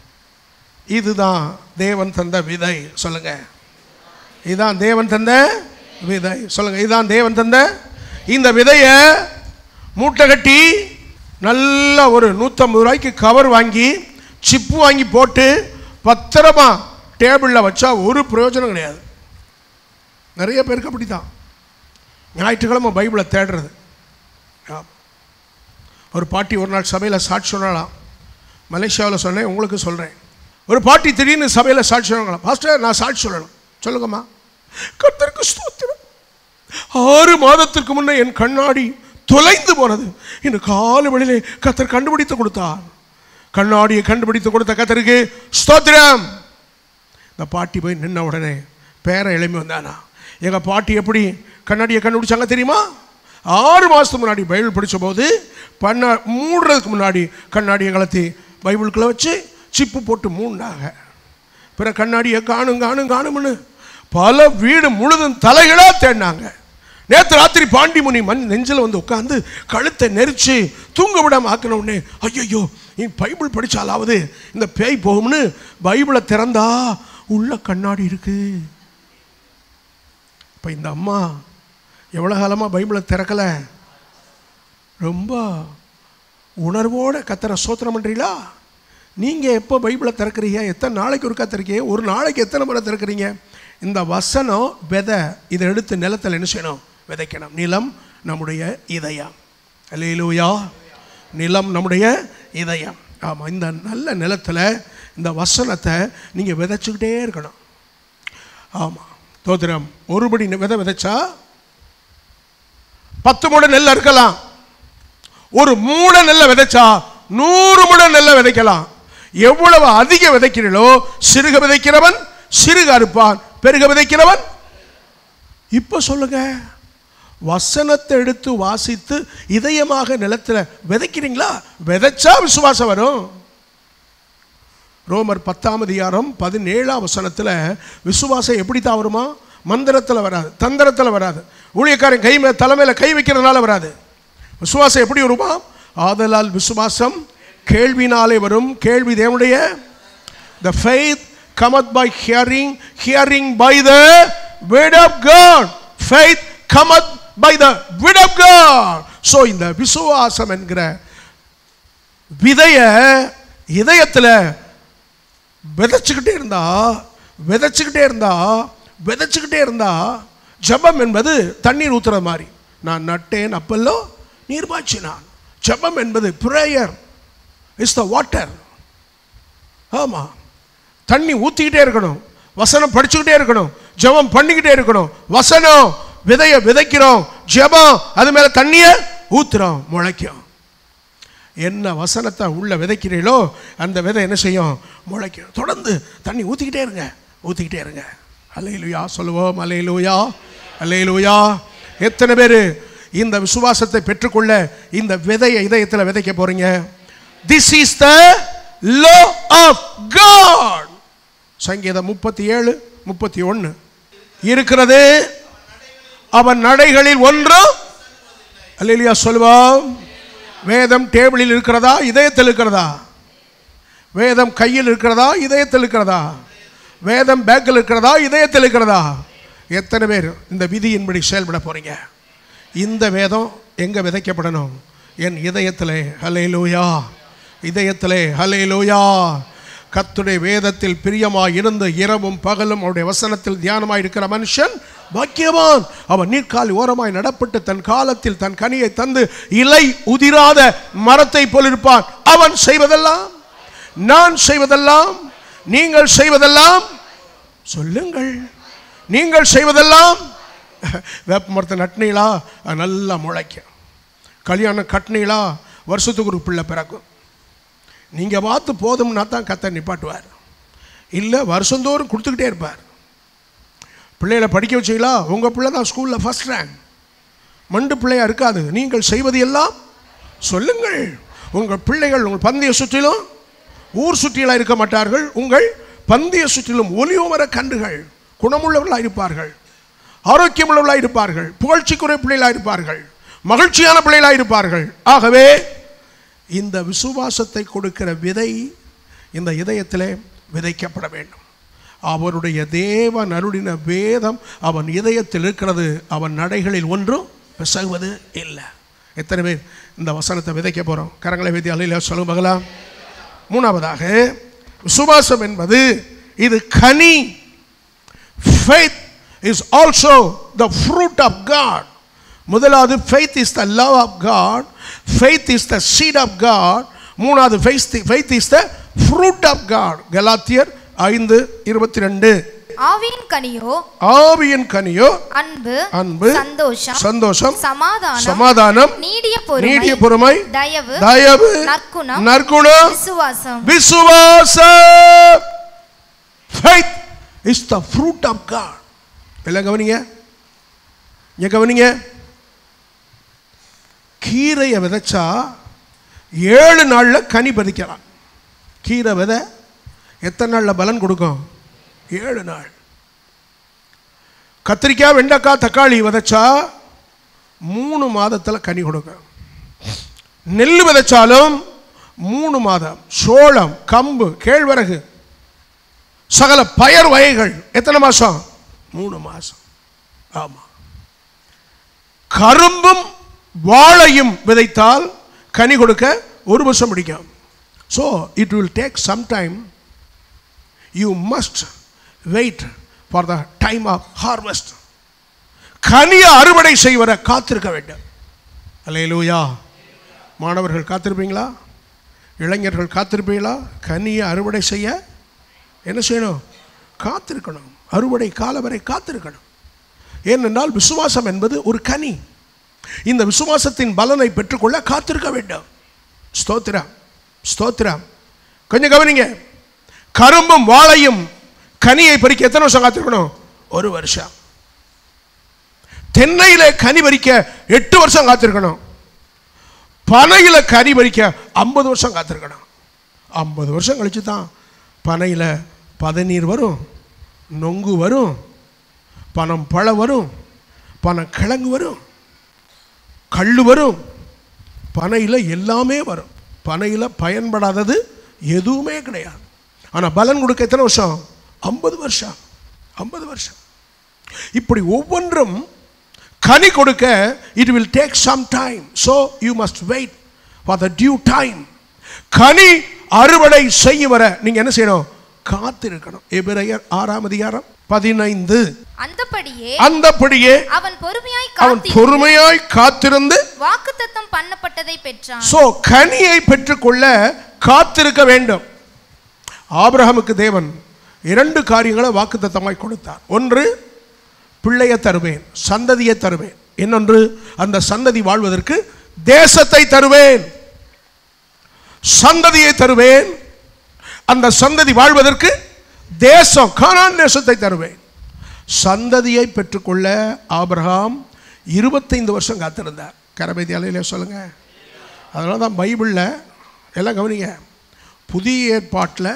Speaker 1: இதுதான் தேவன் தந்த விதை சொல்லுங்க இதுதான் தேவன் தந்த விதை சொல்லுங்க இதுதான் தேவன் தந்த இந்த விதையை மூட்டை கட்டி நல்ல ஒரு நூற்றம்பது ரூபாய்க்கு கவர் வாங்கி சிப்பு வாங்கி போட்டு பத்திரமா டேபிளில் வச்சா ஒரு பிரயோஜனம் கிடையாது நிறைய பேருக்கு அப்படி தான் ஞாயிற்றுக்கிழமை பைபிளை தேடுறது ஆமா. ஒரு பாட்டி ஒரு நாள் சபையில் சாட்சி சொன்னாலாம் மலேசியாவில் சொன்னேன் உங்களுக்கு சொல்கிறேன் ஒரு பாட்டி திடீர்னு சபையில் சாட்சி சொன்னாங்களாம் பாஸ்டர் நான் சாட்சி சொல்லணும் சொல்லுங்கம்மா கர்த்தருக்கு ஸ்தோத்திரம் ஆறு மாதத்திற்கு முன்னே என் கண்ணாடி தொலைந்து போனது இன்று கால வெளியிலே கத்தர் கண்டுபிடித்து கொடுத்தார் கண்ணாடியை கண்டுபிடித்து கொடுத்த கத்தருக்கு ஸ்தோத்திரம் இந்த பாட்டி போய் நின்ன உடனே பேர எழுப்பி வந்தானா எங்கள் பாட்டி எப்படி கண்ணாடியை கண்டுபிடிச்சாங்க தெரியுமா ஆறு மாதத்துக்கு முன்னாடி பைபிள் படித்த போது பண்ண மூடுறதுக்கு முன்னாடி கண்ணாடியை கலத்தி பைபிளுக்குள்ளே வச்சு சிப்பு போட்டு மூடினாங்க பிற கண்ணாடியை காணும் காணும் காணும்னு பல வீடு முழுதும் தலைகளாக தேடினாங்க நேற்று ராத்திரி பாண்டிமுனி மண் நெஞ்சில் வந்து உட்காந்து கழுத்தை நெரிச்சு தூங்க விடாம ஆக்கின உடனே ஐயோ நீ பைபிள் படிச்சாலாவது இந்த பேய் போகும்னு பைபிளை திறந்தா உள்ள கண்ணாடி இருக்கு இப்போ இந்த அம்மா எவ்வளோ காலமாக பைபிளை திறக்கலை ரொம்ப உணர்வோட கத்தரை சோத்திரம் பண்ணுறீங்களா நீங்கள் எப்போ பைபிளை திறக்கிறீங்க எத்தனை நாளைக்கு ஒருக்கா திறக்கீங்க ஒரு நாளைக்கு எத்தனை முறை திறக்கிறீங்க இந்த வசனம் விதை இதை எடுத்து நிலத்தில் என்ன செய்யணும் விதைக்கணும் நிலம் நம்முடைய இதயம் அல்லேலூயா நிலம் நம்முடைய இதயம் ஆமாம் இந்த நல்ல நிலத்தில் இந்த வசனத்தை நீங்கள் விதைச்சிக்கிட்டே இருக்கணும் ஆமாம் தோத்திரம் ஒருபடி விதை விதைச்சா பத்து மூட நெல் அறுக்கலாம் ஒரு மூட நெல்லை விதைச்சா நூறு முட நெல்லை விதைக்கலாம் எவ்வளவு அதிக விதைக்கிறீர்களோ சிறுக விதைக்கிறவன் சிறுக அறுப்பான் பெருக விதைக்கிறவன் இப்போ சொல்லுங்க வசனத்தை எடுத்து வாசித்து இதயமாக நிலத்தில் விதைக்கிறீங்களா விதைச்சா விசுவாசம் வரும் ரோமர் பத்தாம் அதிகாரம் பதினேழாம் வசனத்தில் விசுவாசம் எப்படி தான் வருமா மந்திரத்தில் வராது தந்திரத்தில் வராது ஊழியக்காரன் கை மே தலைமையில் கை வைக்கிறதுனால வராது விசுவாசம் எப்படி வருமா ஆதலால் விசுவாசம் கேள்வினாலே வரும் கேள்வி தேவனுடைய the faith cometh by hearing hearing by the word of god faith cometh by the word of god so இந்த விசுவாசம் என்கிற விதைய இதயத்துல விதைச்சுக்கிட்டே இருந்தா விதைச்சுக்கிட்டே இருந்தா விதைச்சுக்கிட்டே இருந்தா ஜெபம் என்பது தண்ணீர் ஊத்துற மாதிரி நான் நட்டேன் அப்பல்லோ நீர் பாய்ச்சினான் ஜெபம் என்பது பிரேயர் இஸ் த வாட்டர் ஆமா தண்ணி ஊத்திக்கிட்டே இருக்கணும் வசனம் படிச்சுக்கிட்டே இருக்கணும் ஜெபம் பண்ணிக்கிட்டே இருக்கணும் வசனம் விதைய விதைக்கிறோம் ஜெபம் அது மேல தண்ணிய ஊத்துறோம் முளைக்கும் என்ன வசனத்தை உள்ள விதைக்கிறீங்களோ அந்த விதை என்ன செய்யும் முளைக்கும் தொடர்ந்து தண்ணி ஊற்றிக்கிட்டே இருங்க ஊற்றிக்கிட்டே இருங்க அலையிலுயா சொல்லுவோம் அலையிலுயா அலையிலுயா எத்தனை பேர் இந்த விசுவாசத்தை பெற்றுக்கொள்ள இந்த விதையை இதயத்தில் விதைக்க போறீங்க this is the law of God சங்கீதம் முப்பத்தி ஏழு முப்பத்தி ஒன்று இருக்கிறது அவன் நடைகளில் ஒன்றும் அல்லையா சொல்லுவோம் வேதம் டேபிளில் இருக்கிறதா இதயத்தில் இருக்கிறதா வேதம் கையில் இருக்கிறதா இதயத்தில் இருக்கிறதா வேதம் பேக்கில் இருக்கிறதா இதயத்தில் இருக்கிறதா எத்தனை பேர் இந்த விதியின்படி செயல்பட போறீங்க இந்த வேதம் எங்க விதைக்கப்படணும் என் இதயத்திலே ஹலே லூயா இதயத்திலே ஹலே லூயா கத்துடைய வேதத்தில் பிரியமாய் இருந்து இரவும் பகலும் அவருடைய வசனத்தில் தியானமாய் இருக்கிற மனுஷன் பாக்கியவான் அவன் நீர்க்கால் ஓரமாய் நடப்பட்டு தன் காலத்தில் தன் கனியை தந்து இலை உதிராத மரத்தை போலிருப்பான் அவன் செய்வதெல்லாம் நான் செய்வதெல்லாம் நீங்கள் செய்வதெல்லாம் சொல்லுங்கள் நீங்கள் செய்வதெல்லாம் வேப்ப மரத்தை நட்டினீங்களா அது நல்லா முளைக்கும் கல்யாணம் கட்டினீங்களா வருஷத்துக்கு ஒரு பிள்ளை பிறக்கும் நீங்கள் பார்த்து போதும்னா தான் கத்தை நிப்பாட்டுவார் இல்லை வருஷந்தோறும் கொடுத்துக்கிட்டே இருப்பார் பிள்ளைகளை படிக்க வச்சீங்களா உங்கள் பிள்ளை தான் ஸ்கூலில் ஃபஸ்ட் ரேங்க் மண்டு பிள்ளையா இருக்காது நீங்கள் செய்வது எல்லாம் சொல்லுங்கள் உங்கள் பிள்ளைகள் உங்கள் பந்தய சுற்றிலும் ஊர் சுற்றிலாம் இருக்க மாட்டார்கள் உங்கள் பந்தய சுற்றிலும் ஒலியோமர கன்றுகள் குணமுள்ளவர்களாக இருப்பார்கள் ஆரோக்கியமுள்ளவர்களாக இருப்பார்கள் புகழ்ச்சிக்குரிய பிள்ளைகளாக இருப்பார்கள் மகிழ்ச்சியான பிள்ளைகளாக இருப்பார்கள் ஆகவே இந்த விசுவாசத்தை கொடுக்கிற விதை இந்த இதயத்திலே விதைக்கப்பட வேண்டும் அவருடைய தேவன் அருளின வேதம் அவன் இதயத்தில் இருக்கிறது அவன் நடைகளில் ஒன்றும் பிசகுவது இல்லை எத்தனை பேர் இந்த வசனத்தை விதைக்க போகிறோம் கரங்களை விதி அலையில சொல்லும் பகலாம் மூணாவதாக விசுவாசம் என்பது இது கனி faith is also the fruit of God முதலாவது faith is the love of God faith is the seed of God மூணாவது faith faith is the fruit of God கலாத்தியர் ஐந்து இருபத்தி ரெண்டு
Speaker 2: ஆவியின் கனியோ
Speaker 1: ஆவியின் கனியோ
Speaker 2: அன்பு
Speaker 1: அன்பு,
Speaker 2: சந்தோஷம்
Speaker 1: சந்தோஷம்
Speaker 2: சமாதானம்
Speaker 1: சமாதானம்
Speaker 2: நீடிய
Speaker 1: நீடிய
Speaker 2: பொறுமை
Speaker 1: பொறுமை
Speaker 2: தயவு
Speaker 1: தயவு
Speaker 2: நற்குணம்
Speaker 1: நற்குணம்
Speaker 2: விசுவாசம்
Speaker 1: விசுவாசம் faith is the fruit of God எல்லாம் கவனிங்க இங்க கவனிங்க கீரையை விதைச்சா ஏழு நாள்ல கனி பறிக்கலாம் கீரை விதை எத்தனை நாள்ல பலன் கொடுக்கும் ஏழு நாள் கத்திரிக்காய் வெண்டைக்காய் தக்காளி விதைச்சா மூணு மாதத்துல கனி கொடுக்கும் நெல் விதைச்சாலும் மூணு மாதம் சோளம் கம்பு கேழ்வரகு சகல பயர் வகைகள் எத்தனை மாசம் மூணு மாசம் ஆமா கரும்பும் வாழையும் விதைத்தால் கனி கொடுக்க ஒரு வருஷம் பிடிக்கும் so it will take some time you must wait for the time of harvest கனியை அறுவடை செய்வரை காத்திருக்க வேண்டும் அல்லேலூயா மாணவர்கள் காத்திருப்பீங்களா இளைஞர்கள் காத்திருப்பீங்களா கனியை அறுவடை செய்ய என்ன செய்யணும் காத்திருக்கணும் அறுவடை காலம் வரை காத்திருக்கணும் ஏனென்றால் விசுவாசம் என்பது ஒரு கனி இந்த விசுவாசத்தின் பலனை பெற்றுக்கொள்ள காத்திருக்க வேண்டும் ஸ்தோத்திரம் ஸ்தோத்திரம் கொஞ்சம் கவனிங்க கரும்பும் வாழையும் கனியை பறிக்க எத்தனை வருஷம் காத்திருக்கணும் ஒரு வருஷம் தென்னையில கனி பறிக்க எட்டு வருஷம் காத்திருக்கணும் பனையில கனி பறிக்க ஐம்பது வருஷம் காத்திருக்கணும் ஐம்பது வருஷம் கழிச்சு தான் பனையில் பதநீர் வரும் நொங்கு வரும் பனம் பழம் வரும் பனக்கிழங்கு வரும் கல் வரும் பனையில் எல்லாமே வரும் பனையில் பயன்படாதது எதுவுமே கிடையாது ஆனால் பலன் கொடுக்க எத்தனை வருஷம் ஐம்பது வருஷம் ஐம்பது வருஷம் இப்படி ஒவ்வொன்றும் கனி கொடுக்க it will take some time so you must wait for the due time கனி அறுவடை செய்ய வர நீங்க என்ன செய்யணும் காத்திருக்கணும் எபிரேயர் ஆறாம் அதிகாரம் பதினைந்து
Speaker 2: அந்தபடியே
Speaker 1: அந்தபடியே
Speaker 2: அவன் பொறுமையாய்
Speaker 1: அவன்
Speaker 2: காத்தி
Speaker 1: பொறுமையாய் காத்திருந்து
Speaker 2: வாக்குத்தத்தம் பண்ணப்பட்டதை பெற்றான்
Speaker 1: சோ கனியை பெற்றுக்கொள்ள காத்திருக்க வேண்டும் ஆபிரகாமுக்கு தேவன் இரண்டு காரியங்களை வாக்குத்தத்தமாய் கொடுத்தார் ஒன்று பிள்ளையை தருவேன் சந்ததியை தருவேன் இன்னொன்று அந்த சந்ததி வாழ்வதற்கு தேசத்தை தருவேன் சந்ததியை தருவேன் அந்த சந்ததி வாழ்வதற்கு தேசம் கானான் தேசத்தை தருவேன் சந்ததியை பெற்றுக்கொள்ள ஆபிரகாம் இருபத்தைந்து வருஷம் காத்திருந்தார் கரபேதி அலையில சொல்லுங்க அதனால தான் பைபிளில் எல்லாம் கவனிங்க புதிய ஏற்பாட்டில்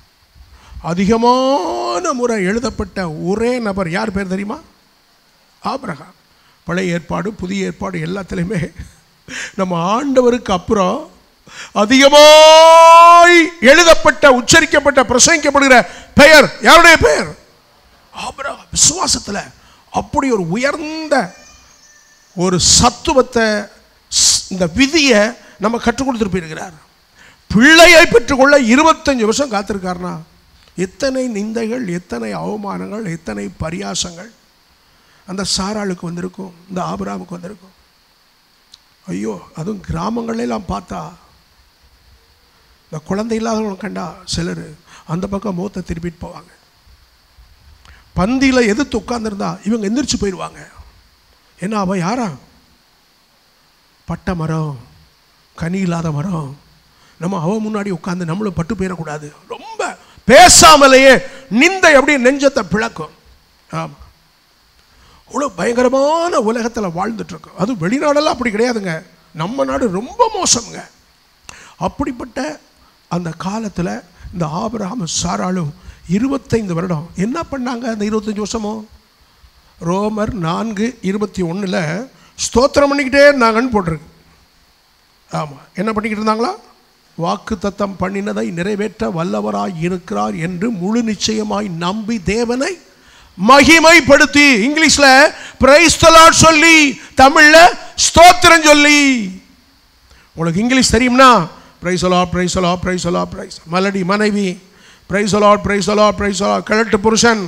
Speaker 1: அதிகமான முறை எழுதப்பட்ட ஒரே நபர் யார் பேர் தெரியுமா ஆபிரகாம் பழைய ஏற்பாடு புதிய ஏற்பாடு எல்லாத்துலேயுமே நம்ம ஆண்டவருக்கு அப்புறம் அதிகமாய் எழுதப்பட்ட உச்சரிக்கப்பட்ட பிரசங்கிக்கப்படுகிற பெயர் யாருடைய பெயர் ஆபிரகாம் விசுவாசத்தில் அப்படி ஒரு உயர்ந்த ஒரு சத்துவத்தை ஸ்- இந்த விதியை நம்ம கற்றுக் கொடுத்துட்டு போயிருக்கிறார் பிள்ளையை பெற்றுக்கொள்ள இருபத்தஞ்சு வருஷம் காத்திருக்காருனா எத்தனை நிந்தைகள் எத்தனை அவமானங்கள் எத்தனை பரியாசங்கள் அந்த சாராளுக்கு வந்திருக்கும் இந்த ஆபிராமுக்கு வந்திருக்கும் ஐயோ அதுவும் கிராமங்களெல்லாம் பார்த்தா இந்த குழந்தை இல்லாதவங்க கண்டா சிலர் அந்த பக்கம் முகத்தை திருப்பிட்டு போவாங்க பந்தியில் எதிர்த்து உட்காந்துருந்தா இவங்க எந்திரிச்சு போயிடுவாங்க என்ன அவன் யாரா பட்டை மரம் கனி இல்லாத மரம் நம்ம அவன் முன்னாடி உட்காந்து நம்மளும் பட்டு போயிடக்கூடாது ரொம்ப பேசாமலேயே நிந்தை அப்படியே நெஞ்சத்தை பிளக்கும் ஆமாம் அவ்வளோ பயங்கரமான உலகத்தில் வாழ்ந்துட்டு இருக்கோம் அது வெளிநாடெல்லாம் அப்படி கிடையாதுங்க நம்ம நாடு ரொம்ப மோசம்ங்க அப்படிப்பட்ட அந்த காலத்தில் இந்த ஆபிரகாம் சாராளும் இருபத்தைந்து வருடம் என்ன பண்ணாங்க அந்த இருபத்தஞ்சி வருஷமும் ரோமர் நான்கு இருபத்தி ஒன்றில் ஸ்தோத்திரம் பண்ணிக்கிட்டே இருந்தாங்கன்னு போட்டிருக்கு ஆமாம் என்ன பண்ணிக்கிட்டு இருந்தாங்களா வாக்கு தத்தம் பண்ணினதை நிறைவேற்ற வல்லவராய் இருக்கிறார் என்று முழு நிச்சயமாய் நம்பி தேவனை மகிமைப்படுத்தி இங்கிலீஷ்ல பிரைஸ் சொல்லி தமிழ்ல ஸ்தோத்திரம் சொல்லி உங்களுக்கு இங்கிலீஷ் தெரியும்னா பிரைஸ் அலா பிரைஸ் அலா பிரைஸ் அலா பிரைஸ் மலடி மனைவி பிரைஸ் அலா பிரைஸ் அலா பிரைஸ் அலா கிழட்டு புருஷன்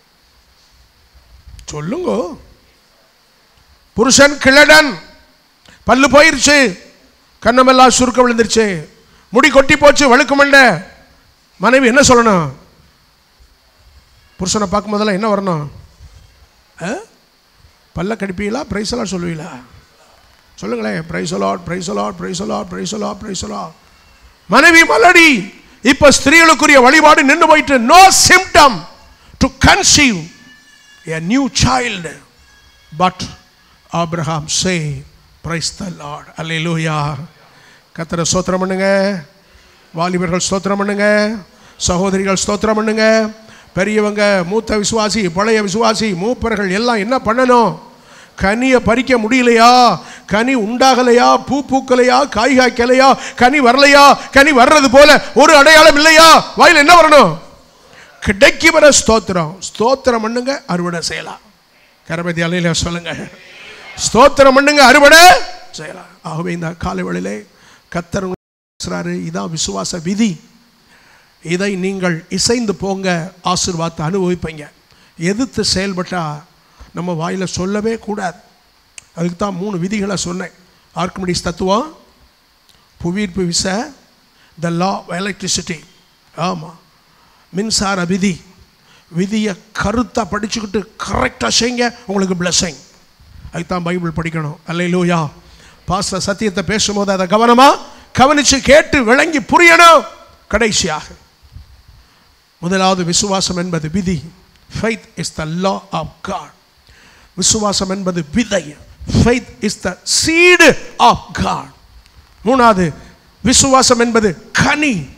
Speaker 1: சொல்லுங்க புருஷன் கிழடன் பல்லு போயிருச்சு கண்ணமெல்லாம் சுருக்க விழுந்துருச்சு முடி கொட்டி போச்சு வழுக்கு மண்டை மனைவி என்ன சொல்லணும் புருஷனை பார்க்கும் போதெல்லாம் என்ன வரணும் ஆ? பல்ல கடிப்பீங்களா பிரைஸ் எல்லாம் சொல்லுவீங்களா சொல்லுங்களேன் praise a lot praise a lot praise a lot praise a lot praise a lot மனைவி மலடி இப்ப ஸ்திரீகளுக்குரிய வழிபாடு நின்று போயிட்டு no symptom to conceive a new child but Abraham say praise the Lord hallelujah கத்தரை ஸ்தோத்திரம் பண்ணுங்க வாலிபர்கள் ஸ்தோத்திரம் பண்ணுங்க சகோதரிகள் ஸ்தோத்திரம் பண்ணுங்க பெரியவங்க மூத்த விசுவாசி பழைய விசுவாசி மூப்பர்கள் எல்லாம் என்ன பண்ணணும் கனியை பறிக்க முடியலையா கனி உண்டாகலையா பூ பூக்கலையா காய் காய்க்கலையா கனி வரலையா கனி வர்றது போல ஒரு அடையாளம் இல்லையா வாயில் என்ன வரணும் கிடைக்கு வர ஸ்தோத்திரம் ஸ்தோத்திரம் பண்ணுங்க அறுவடை செய்யலாம் கரபதி அலையில சொல்லுங்க ஸ்தோத்திரம் பண்ணுங்க அறுவடை செய்யலாம் ஆகவே இந்த காலை வேளையிலே கத்தர் பேசுறாரு இதான் விசுவாச விதி இதை நீங்கள் இசைந்து போங்க ஆசீர்வாதத்தை அனுபவிப்பீங்க எதிர்த்து செயல்பட்டா நம்ம வாயில் சொல்லவே கூடாது அதுக்கு தான் மூணு விதிகளை சொன்னேன் ஆர்க்குமிடிஸ் தத்துவம் புவியீர்ப்பு விசை த லா எலக்ட்ரிசிட்டி ஆமாம் மின்சார விதி விதியை கருத்தாக படிச்சுக்கிட்டு கரெக்டாக செய்யுங்க உங்களுக்கு பிளஸ்ஸிங் அதுக்கு தான் பைபிள் படிக்கணும் அல்லையிலூயா பாஸ்டர் சத்தியத்தை பேசும்போது அதை கவனமாக கவனித்து கேட்டு விளங்கி புரியணும் கடைசியாக முதலாவது விசுவாசம் என்பது விதி faith is the law of God விசுவாசம் என்பது விதை faith is the seed of God மூணாவது விசுவாசம் என்பது கனி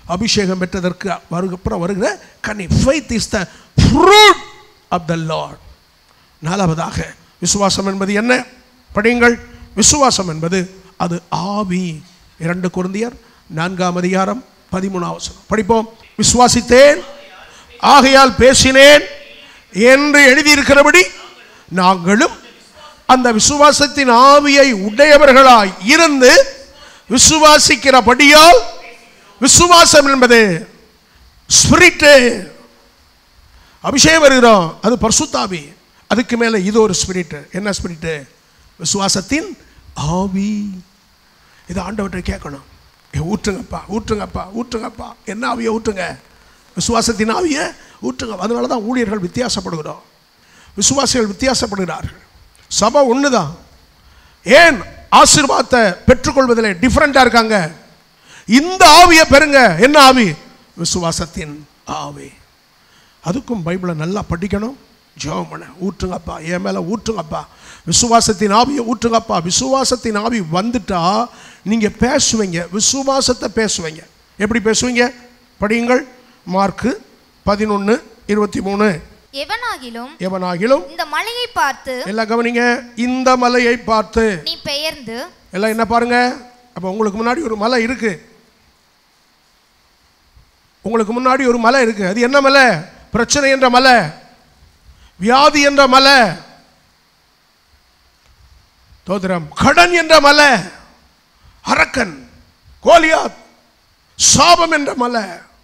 Speaker 1: அபிஷேகம் பெற்றதற்கு வருகப்புறம் வருகிற கனி faith is the fruit of the Lord நாலாவதாக விசுவாசம் என்பது என்ன படியுங்கள் விசுவாசம் என்பது அது ஆவி இரண்டு குருந்தியர் நான்காம் அதிகாரம் பதிமூணாவது வசனம். படிப்போம் விசுவாசித்தேன் ஆகையால் பேசினேன் என்று எழுதியிருக்கிறபடி நாங்களும் அந்த விசுவாசத்தின் ஆவியை உடையவர்களாய் இருந்து விசுவாசிக்கிறபடியால் விசுவாசம் என்பது ஸ்பிரிட்டு அபிஷேகம் வருகிறோம் அது பரிசுத்தாவி அதுக்கு மேலே இது ஒரு ஸ்பிரிட்டு என்ன ஸ்பிரிட்டு விசுவாசத்தின் ஆவி இதை ஆண்டவற்றை கேட்கணும் ஏ, ஊற்றுங்கப்பா ஊற்றுங்கப்பா ஊற்றுங்கப்பா என்ன ஆவியை ஊற்றுங்க விசுவாசத்தின் ஆவியை ஊற்றுங்க அதனால தான் ஊழியர்கள் வித்தியாசப்படுகிறோம் விசுவாசிகள் வித்தியாசப்படுகிறார்கள் சபை ஒன்று தான் ஏன் ஆசீர்வாதத்தை பெற்றுக்கொள்வதில் டிஃப்ரெண்ட்டாக இருக்காங்க இந்த ஆவியை பெறுங்க என்ன ஆவி விசுவாசத்தின் ஆவி அதுக்கும் பைபிளை நல்லா படிக்கணும் ஜெபம் பண்ண ஊற்றுங்கப்பா என் மேலே ஊற்றுங்கப்பா விசுவாசத்தின் ஆவியை ஊற்றுங்கப்பா விசுவாசத்தின் ஆவி வந்துட்டா நீங்கள் பேசுவீங்க விசுவாசத்தை பேசுவீங்க எப்படி பேசுவீங்க படியுங்கள் மார்க்கு பதினொன்று இருபத்தி மூணு
Speaker 2: எவனாகிலும்
Speaker 1: எவனாகிலும்
Speaker 2: இந்த மலையை பார்த்து
Speaker 1: எல்லாம் கவனிங்க இந்த மலையை பார்த்து
Speaker 2: நீ பெயர்ந்து
Speaker 1: எல்லாம் என்ன பாருங்க அப்போ உங்களுக்கு முன்னாடி ஒரு மலை இருக்கு உங்களுக்கு முன்னாடி ஒரு மலை இருக்கு அது என்ன மலை பிரச்சனை என்ற மலை வியாதி என்ற மலை தோத்திரம் கடன் என்ற மலை அரக்கன் கோலியாத் சாபம் என்ற மலை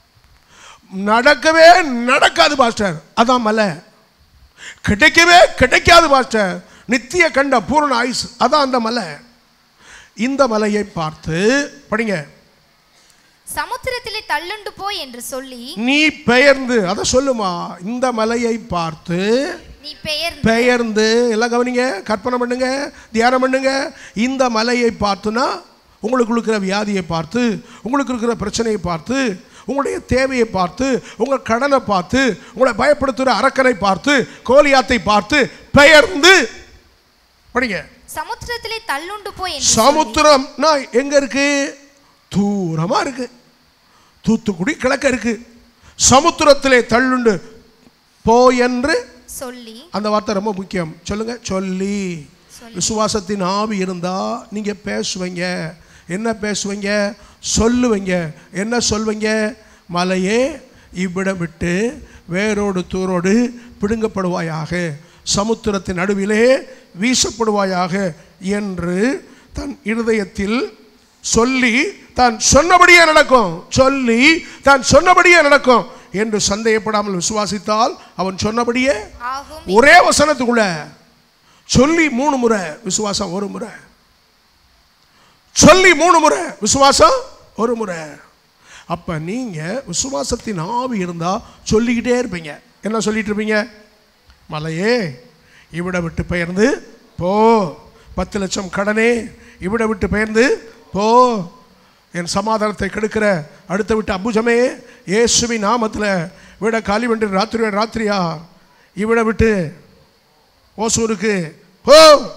Speaker 1: நடக்கவே நடக்காது பாஸ்டர் அதான் மலை கிடைக்கவே கிடைக்காது பாஸ்டர் நித்திய கண்ட பூரண ஆயுஸ் அதான் அந்த மலை இந்த மலையை பார்த்து படிங்க
Speaker 2: சமுத்திரத்திலே தள்ளுண்டு போய் என்று சொல்லி
Speaker 1: நீ பெயர்ந்து அதை சொல்லுமா இந்த மலையை பார்த்து
Speaker 2: நீ பெயர்ந்து
Speaker 1: பெயர்ந்து எல்லாம் கவனிங்க கற்பனை பண்ணுங்க தியானம் பண்ணுங்க இந்த மலையை பார்த்துனா உங்களுக்கு இருக்கிற வியாதியை பார்த்து உங்களுக்கு இருக்கிற பிரச்சனையை பார்த்து உங்களுடைய தேவையை பார்த்து உங்கள் கடனை பார்த்து உங்களை பயப்படுத்துகிற அரக்கனை பார்த்து கோலியாத்தை பார்த்து பெயர்ந்து படிங்க
Speaker 2: சமுத்திரத்திலே தள்ளுண்டு போய் என்று சொல்லி,
Speaker 1: சமுத்திரம்னா எங்க இருக்கு தூரமா இருக்கு தூத்துக்குடி கிழக்க இருக்கு சமுத்திரத்திலே தள்ளுண்டு போ என்று
Speaker 2: சொல்லி
Speaker 1: அந்த வார்த்தை ரொம்ப முக்கியம் சொல்லுங்க சொல்லி
Speaker 2: சொல்லி.
Speaker 1: விசுவாசத்தின் ஆவி இருந்தா நீங்க பேசுவீங்க என்ன பேசுவீங்க சொல்லுவீங்க என்ன சொல்வீங்க மலையே இவ்விடம் விட்டு வேரோடு தூரோடு பிடுங்கப்படுவாயாக சமுத்திரத்தின் நடுவிலே வீசப்படுவாயாக என்று தன் இருதயத்தில் சொல்லி தான் சொன்னபடியே நடக்கும் சொல்லி தான் சொன்னபடியே நடக்கும் என்று சந்தேகப்படாமல் விசுவாசித்தால் அவன் சொன்னபடியே
Speaker 2: ஆகும்
Speaker 1: ஒரே வசனத்துக்குள்ள சொல்லி மூணு முறை விசுவாசம் ஒரு முறை சொல்லி மூணு முறை விசுவாசம் ஒரு முறை அப்ப நீங்க விசுவாசத்தின் ஆவி இருந்தா சொல்லிக்கிட்டே இருப்பீங்க என்ன சொல்லிட்டு இருப்பீங்க மலையே இவிட விட்டு பெயர்ந்து போ பத்து லட்சம் கடனே இவிட விட்டு பெயர்ந்து போ என் சமாதானத்தை கெடுக்கிற அடுத்த விட்டு அம்புஜமே இயேசுவின் நாமத்தில் விட காலி வென்று ராத்திரி ராத்திரியா இவிட விட்டு ஓசூருக்கு போ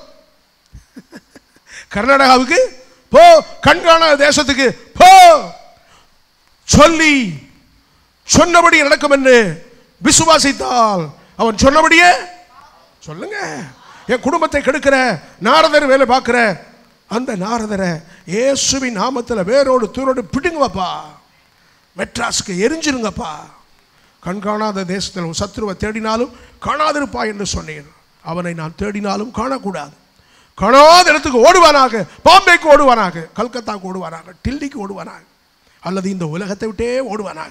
Speaker 1: கர்நாடகாவுக்கு போ கண்காணாத தேசத்துக்கு போ சொல்லி சொன்னபடி நடக்கும் என்று விசுவாசித்தால் அவன் சொன்னபடியே சொல்லுங்க என் குடும்பத்தை கெடுக்கிற நாரதர் வேலை பார்க்கிற அந்த நாரதரை இயேசுவின் நாமத்தில் வேரோடு தூரோடு பிடுங்குவப்பா மெட்ராஸ்க்கு எரிஞ்சிருங்கப்பா கண்காணாத தேசத்தில் உன் சத்ருவை தேடினாலும் காணாதிருப்பா என்று சொன்னேன் அவனை நான் தேடினாலும் காணக்கூடாது காணாத இடத்துக்கு ஓடுவானாக பாம்பேக்கு ஓடுவானாக கல்கத்தாக்கு ஓடுவானாக டில்லிக்கு ஓடுவானாக அல்லது இந்த உலகத்தை விட்டே ஓடுவானாக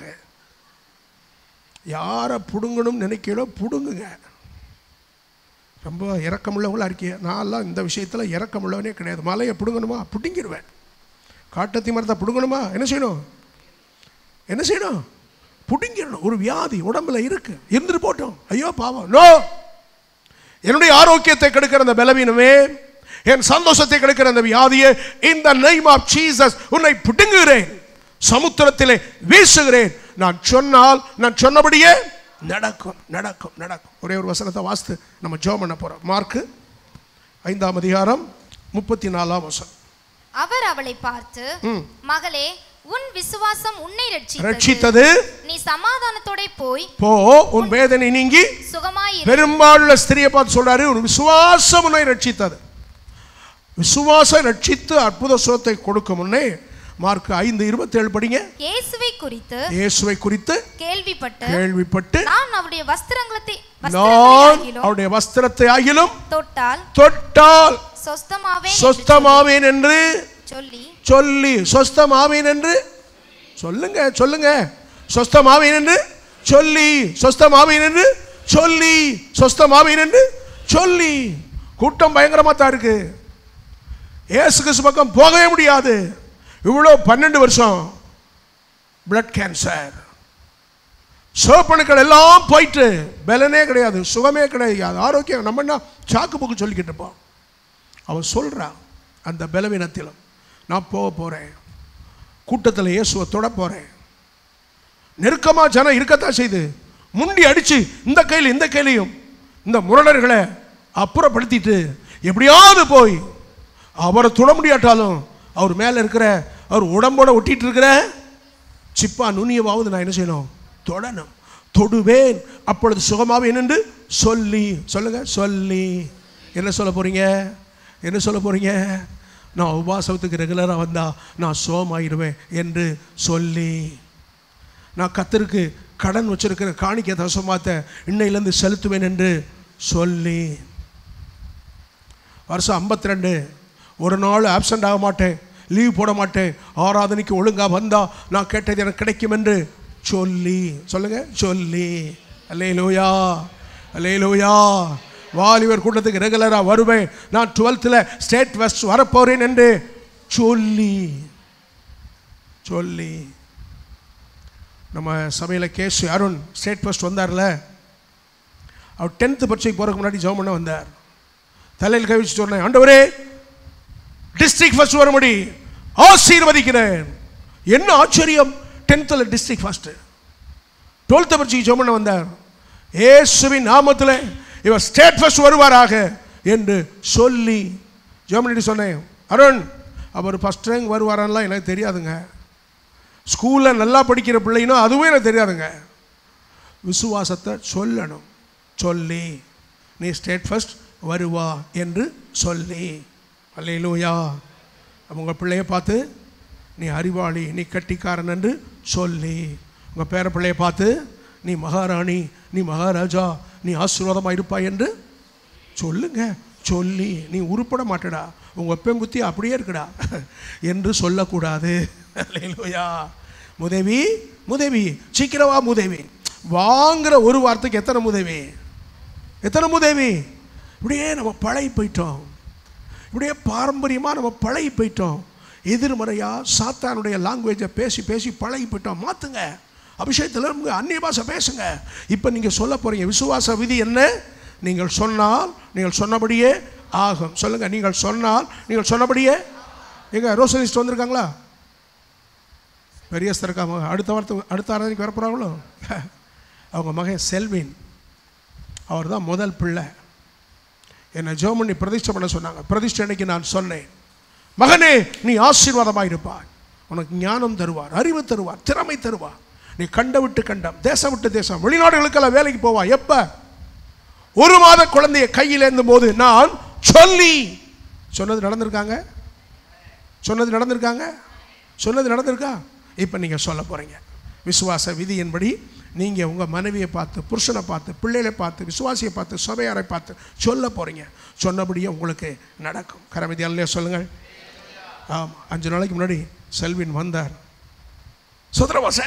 Speaker 1: யாரை பிடுங்கணும்னு நினைக்கிறோ பிடுங்குங்க ரொம்ப இறக்கமுள்ளவங்களா இருக்கீங்க நான்லாம் இந்த விஷயத்தில் இறக்கமுள்ளவனே கிடையாது மலையை பிடுங்கணுமா பிடுங்கிடுவேன் காட்டத்தி மரத்தை பிடுங்கணுமா என்ன செய்யணும் என்ன செய்யணும் பிடுங்கிடணும் ஒரு வியாதி உடம்புல இருக்கு இருந்துட்டு போட்டோம் ஐயோ பாவம் நோ என்னுடைய ஆரோக்கியத்தை கெடுக்கிற அந்த பலவீனமே என் சந்தோஷத்தை கெடுக்கிற அந்த வியாதியே இந்த நெய்ம் ஆஃப் ஜீசஸ் உன்னை பிடுங்குகிறேன் சமுத்திரத்திலே வீசுகிறேன் நான் சொன்னால் நான் சொன்னபடியே நடக்கும் நடக்கும் நடக்கும் ஒரே ஒரு வசனத்தை வாசித்து நம்ம ஜெபம் பண்ண போறோம் மார்க்கு ஐந்தாம் அதிகாரம் முப்பத்தி நாலாம் வசனம்
Speaker 2: அவர் அவளை பார்த்து மகளே உன் விசுவாசம் உன்னை ரட்சித்தது
Speaker 1: ரட்சித்தது
Speaker 2: நீ சமாதானத்தோட போய்
Speaker 1: போ உன் வேதனை நீங்கி
Speaker 2: சுகமாயிரு
Speaker 1: பெரும்பாலுள்ள ஸ்திரியை பார்த்து சொல்றாரு உன் விசுவாசம் உன்னை ரட்சித்தது விசுவாசம் ரட்சித்து அற்புத சுகத்தை கொடுக்கும் முன்னே மார்க் ஐந்து இருபத்தேழு படிங்க
Speaker 2: இயேசுவை குறித்து
Speaker 1: இயேசுவை குறித்து
Speaker 2: கேள்விப்பட்டு
Speaker 1: கேள்விப்பட்டு
Speaker 2: நான் அவருடைய வஸ்திரங்களை
Speaker 1: நான்
Speaker 2: வஸ்திரங்களை
Speaker 1: அவருடைய வஸ்திரத்தை ஆகிலும்
Speaker 2: தொட்டால்
Speaker 1: தொட்டால்
Speaker 2: சொஸ்தமாவே
Speaker 1: சொஸ்தமாவேன் என்று
Speaker 2: சொல்லி
Speaker 1: சொல்லி சொஸ்தமாவேன் என்று சொல்லுங்க சொல்லுங்க சொஸ்தமாவேன் என்று சொல்லி சொஸ்தமாவேன் என்று சொல்லி சொஸ்தமாவேன் என்று சொல்லி கூட்டம் பயங்கரமா தான் இருக்கு ஏசு கிறிஸ்து பக்கம் போகவே முடியாது இவ்வளோ பன்னெண்டு வருஷம் பிளட் கேன்சர் சோப்பணுக்கள் எல்லாம் போயிட்டு பலனே கிடையாது சுகமே கிடையாது ஆரோக்கியம் நம்ம என்ன சாக்கு போக்கு சொல்லிக்கிட்டு இருப்போம் அவன் சொல்கிறான் அந்த பலவீனத்திலும் நான் போக போகிறேன் கூட்டத்தில் இயேசுவை தொட போகிறேன் நெருக்கமாக ஜனம் இருக்கத்தான் செய்து முண்டி அடித்து இந்த கையில் இந்த கையிலையும் இந்த முரடர்களை அப்புறப்படுத்திட்டு எப்படியாவது போய் அவரை தொட முடியாட்டாலும் அவர் மேலே இருக்கிற அவர் உடம்போட ஒட்டிட்டு இருக்கிற சிப்பா நுனியவாவது நான் என்ன செய்யணும் தொடணும் தொடுவேன் அப்பொழுது சுகமாவேன் என்று சொல்லி சொல்லுங்க சொல்லி என்ன சொல்ல போறீங்க என்ன சொல்ல போறீங்க நான் உபாசத்துக்கு ரெகுலராக வந்தா நான் சுகமாயிருவேன் என்று சொல்லி நான் கத்தருக்கு கடன் வச்சிருக்கிற காணிக்கை தசமாத்த இன்னையிலேருந்து செலுத்துவேன் என்று சொல்லி வருஷம் 52 ஒரு நாள் ஆப்சண்ட் ஆக மாட்டேன் லீவ் போட மாட்டேன் ஆராதனைக்கு ஒழுங்காக வந்தா நான் கேட்டது எனக்கு கிடைக்கும் என்று சொல்லி சொல்லுங்க சொல்லி அல்லேலூயா அல்லேலூயா வாலிபர் கூட்டத்துக்கு ரெகுலராக வருவேன் நான் டுவெல்த்தில் ஸ்டேட் வெஸ்ட் வரப்போறேன் என்று சொல்லி சொல்லி நம்ம சபையில் கேஸ் அருண் ஸ்டேட் ஃபர்ஸ்ட் வந்தார்ல அவர் டென்த்து பரீட்சைக்கு போகிறதுக்கு முன்னாடி ஜெபம் பண்ண வந்தார் தலையில் கை வச்சு சொன்னேன் ஆண்டவரே டிஸ்ட்ரிக்ட் ஃபர்ஸ்ட் வரும்படி ஆசீர்வதிக்கிறேன் என்ன ஆச்சரியம் டென்த்தில் டிஸ்ட்ரிக்ட் ஃபர்ஸ்ட் டுவெல்த்து பரீட்சைக்கு ஜெபம் பண்ண வந்தார் ஏசுவின் நாமத்தில் இவர் ஸ்டேட் ஃபர்ஸ்ட் வருவாராக என்று சொல்லி ஜெபம் பண்ணி சொன்னேன் அருண் அவர் ஃபஸ்ட் ரேங்க் வருவாரான்லாம் எனக்கு தெரியாதுங்க ஸ்கூலில் நல்லா படிக்கிற பிள்ளைனும் அதுவும் எனக்கு தெரியாதுங்க விசுவாசத்தை சொல்லணும் சொல்லி நீ ஸ்டேட் ஃபர்ஸ்ட் வருவா என்று சொல்லி அல்லேலூயா உங்கள் பிள்ளைய பார்த்து நீ அறிவாளி நீ கட்டிக்காரன் என்று சொல்லி உங்கள் பேர பிள்ளைய பார்த்து நீ மகாராணி நீ மகாராஜா நீ ஆசீர்வாதமாக இருப்பாய் என்று சொல்லுங்க சொல்லி நீ உருப்பட மாட்டடா உங்கள் பெங்குத்தி அப்படியே இருக்குடா என்று சொல்லக்கூடாது அல்லேலூயா முதவி முதவி சீக்கிரவா முதவி வாங்குற ஒரு வார்த்தைக்கு எத்தனை முதவி எத்தனை முதவி இப்படியே நம்ம பழகி போயிட்டோம் இப்படியே பாரம்பரியமாக நம்ம பழகி போயிட்டோம் எதிர்மறையாக சாத்தானுடைய லாங்குவேஜை பேசி பேசி பழகி போயிட்டோம் மாற்றுங்க அபிஷேகத்தில் உங்க அந்நிய பாஷை பேசுங்க இப்போ நீங்கள் சொல்ல போகிறீங்க விசுவாச விதி என்ன நீங்கள் சொன்னால் நீங்கள் சொன்னபடியே ஆகும் சொல்லுங்கள் நீங்கள் சொன்னால் நீங்கள் சொன்னபடியே எங்க ரோசலிஸ்ட் வந்திருக்காங்களா பெரியஸ்தர் இருக்காங்க அடுத்த வாரத்து அடுத்த ஆராதனைக்கு வரப்போகிறாங்களோ அவங்க மகன் செல்வின் அவர் தான் முதல் பிள்ளை என்னை ஜெபம் பண்ணி பிரதிஷ்டை பண்ண சொன்னாங்க பிரதிஷ்டை அன்னைக்கு நான் சொன்னேன் மகனே நீ ஆசீர்வாதமாக இருப்பாய் உனக்கு ஞானம் தருவார் அறிவு தருவார் திறமை தருவார் நீ கண்ட விட்டு கண்டம் தேசம் விட்டு தேசம் வெளிநாடுகளுக்கெல்லாம் வேலைக்கு போவா எப்ப ஒரு மாத குழந்தைய கையில் ஏந்தும் போது நான் சொல்லி சொன்னது நடந்திருக்காங்க சொன்னது நடந்திருக்காங்க சொன்னது நடந்திருக்கா இப்போ நீங்கள் சொல்ல போகிறீங்க விசுவாச விதியின்படி நீங்கள் உங்கள் மனைவியை பார்த்து புருஷனை பார்த்து பிள்ளைகளை பார்த்து விசுவாசியை பார்த்து சபையாரை பார்த்து சொல்ல போகிறீங்க சொன்னபடியே உங்களுக்கு நடக்கும் கரமிதி அல்லையா சொல்லுங்கள் ஆமாம் அஞ்சு நாளைக்கு முன்னாடி செல்வின் வந்தார் சுதரவாச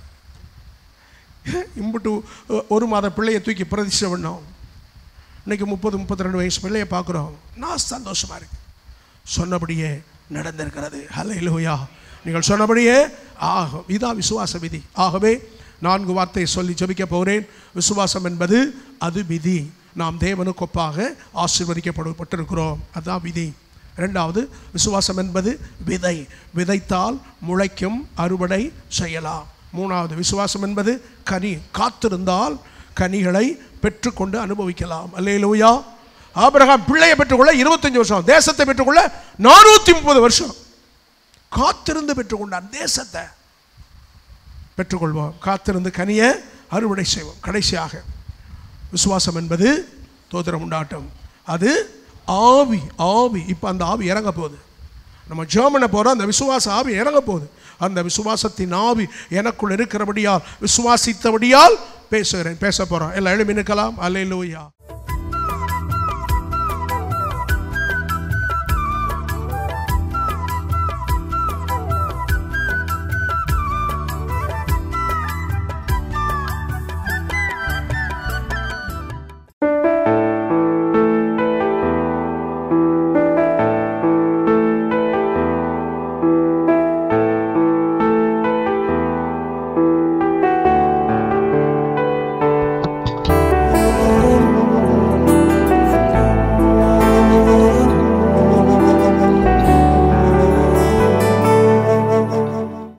Speaker 1: இம்புட்டு ஒரு மாத பிள்ளையை தூக்கி பிரதிஷ்டை பண்ணோம் இன்னைக்கு முப்பது முப்பத்தி ரெண்டு வயசு பிள்ளையை பார்க்குறோம் நான் சந்தோஷமாக இருக்கு சொன்னபடியே நடந்திருக்கிறது ஹalleluya நீங்கள் சொன்னபடியே ஆகும் இதான் விசுவாச விதி ஆகவே நான்கு வார்த்தையை சொல்லி ஜெபிக்க போகிறேன் விசுவாசம் என்பது அது விதி நாம் தேவனுக்கு ஒப்பாக ஆசீர்வதிக்கப்பட்டிருக்கிறோம் அதுதான் விதி ரெண்டாவது விசுவாசம் என்பது விதை விதைத்தால் முளைக்கும் அறுவடை செய்யலாம் மூணாவது விசுவாசம் என்பது கனி காத்திருந்தால் கனிகளை பெற்றுக்கொண்டு அனுபவிக்கலாம் அல்லேலூயா ஆபிரகாம் பிள்ளையை பெற்றுக்கொள்ள இருபத்தஞ்சு வருஷம் தேசத்தை பெற்றுக்கொள்ள நானூற்றி முப்பது வருஷம் காத்திருந்து பெற்றுக்கொண்டான் தேசத்தை பெற்றுக்கொள்வோம் காத்திருந்து கனிய அறுவடை செய்வோம் கடைசியாக விசுவாசம் என்பது தோத்திரம் உண்டாட்டம் அது ஆவி ஆவி இப்போ அந்த ஆவி இறங்க போகுது நம்ம ஜெர்மனை போகிறோம் அந்த விசுவாச ஆவி இறங்க போகுது அந்த விசுவாசத்தின் ஆவி எனக்குள் இருக்கிறபடியால் விசுவாசித்தபடியால் பேசுகிறேன் பேச போகிறோம் எல்லாம் எழுமி நிற்கலாம் அல்லையிலூயா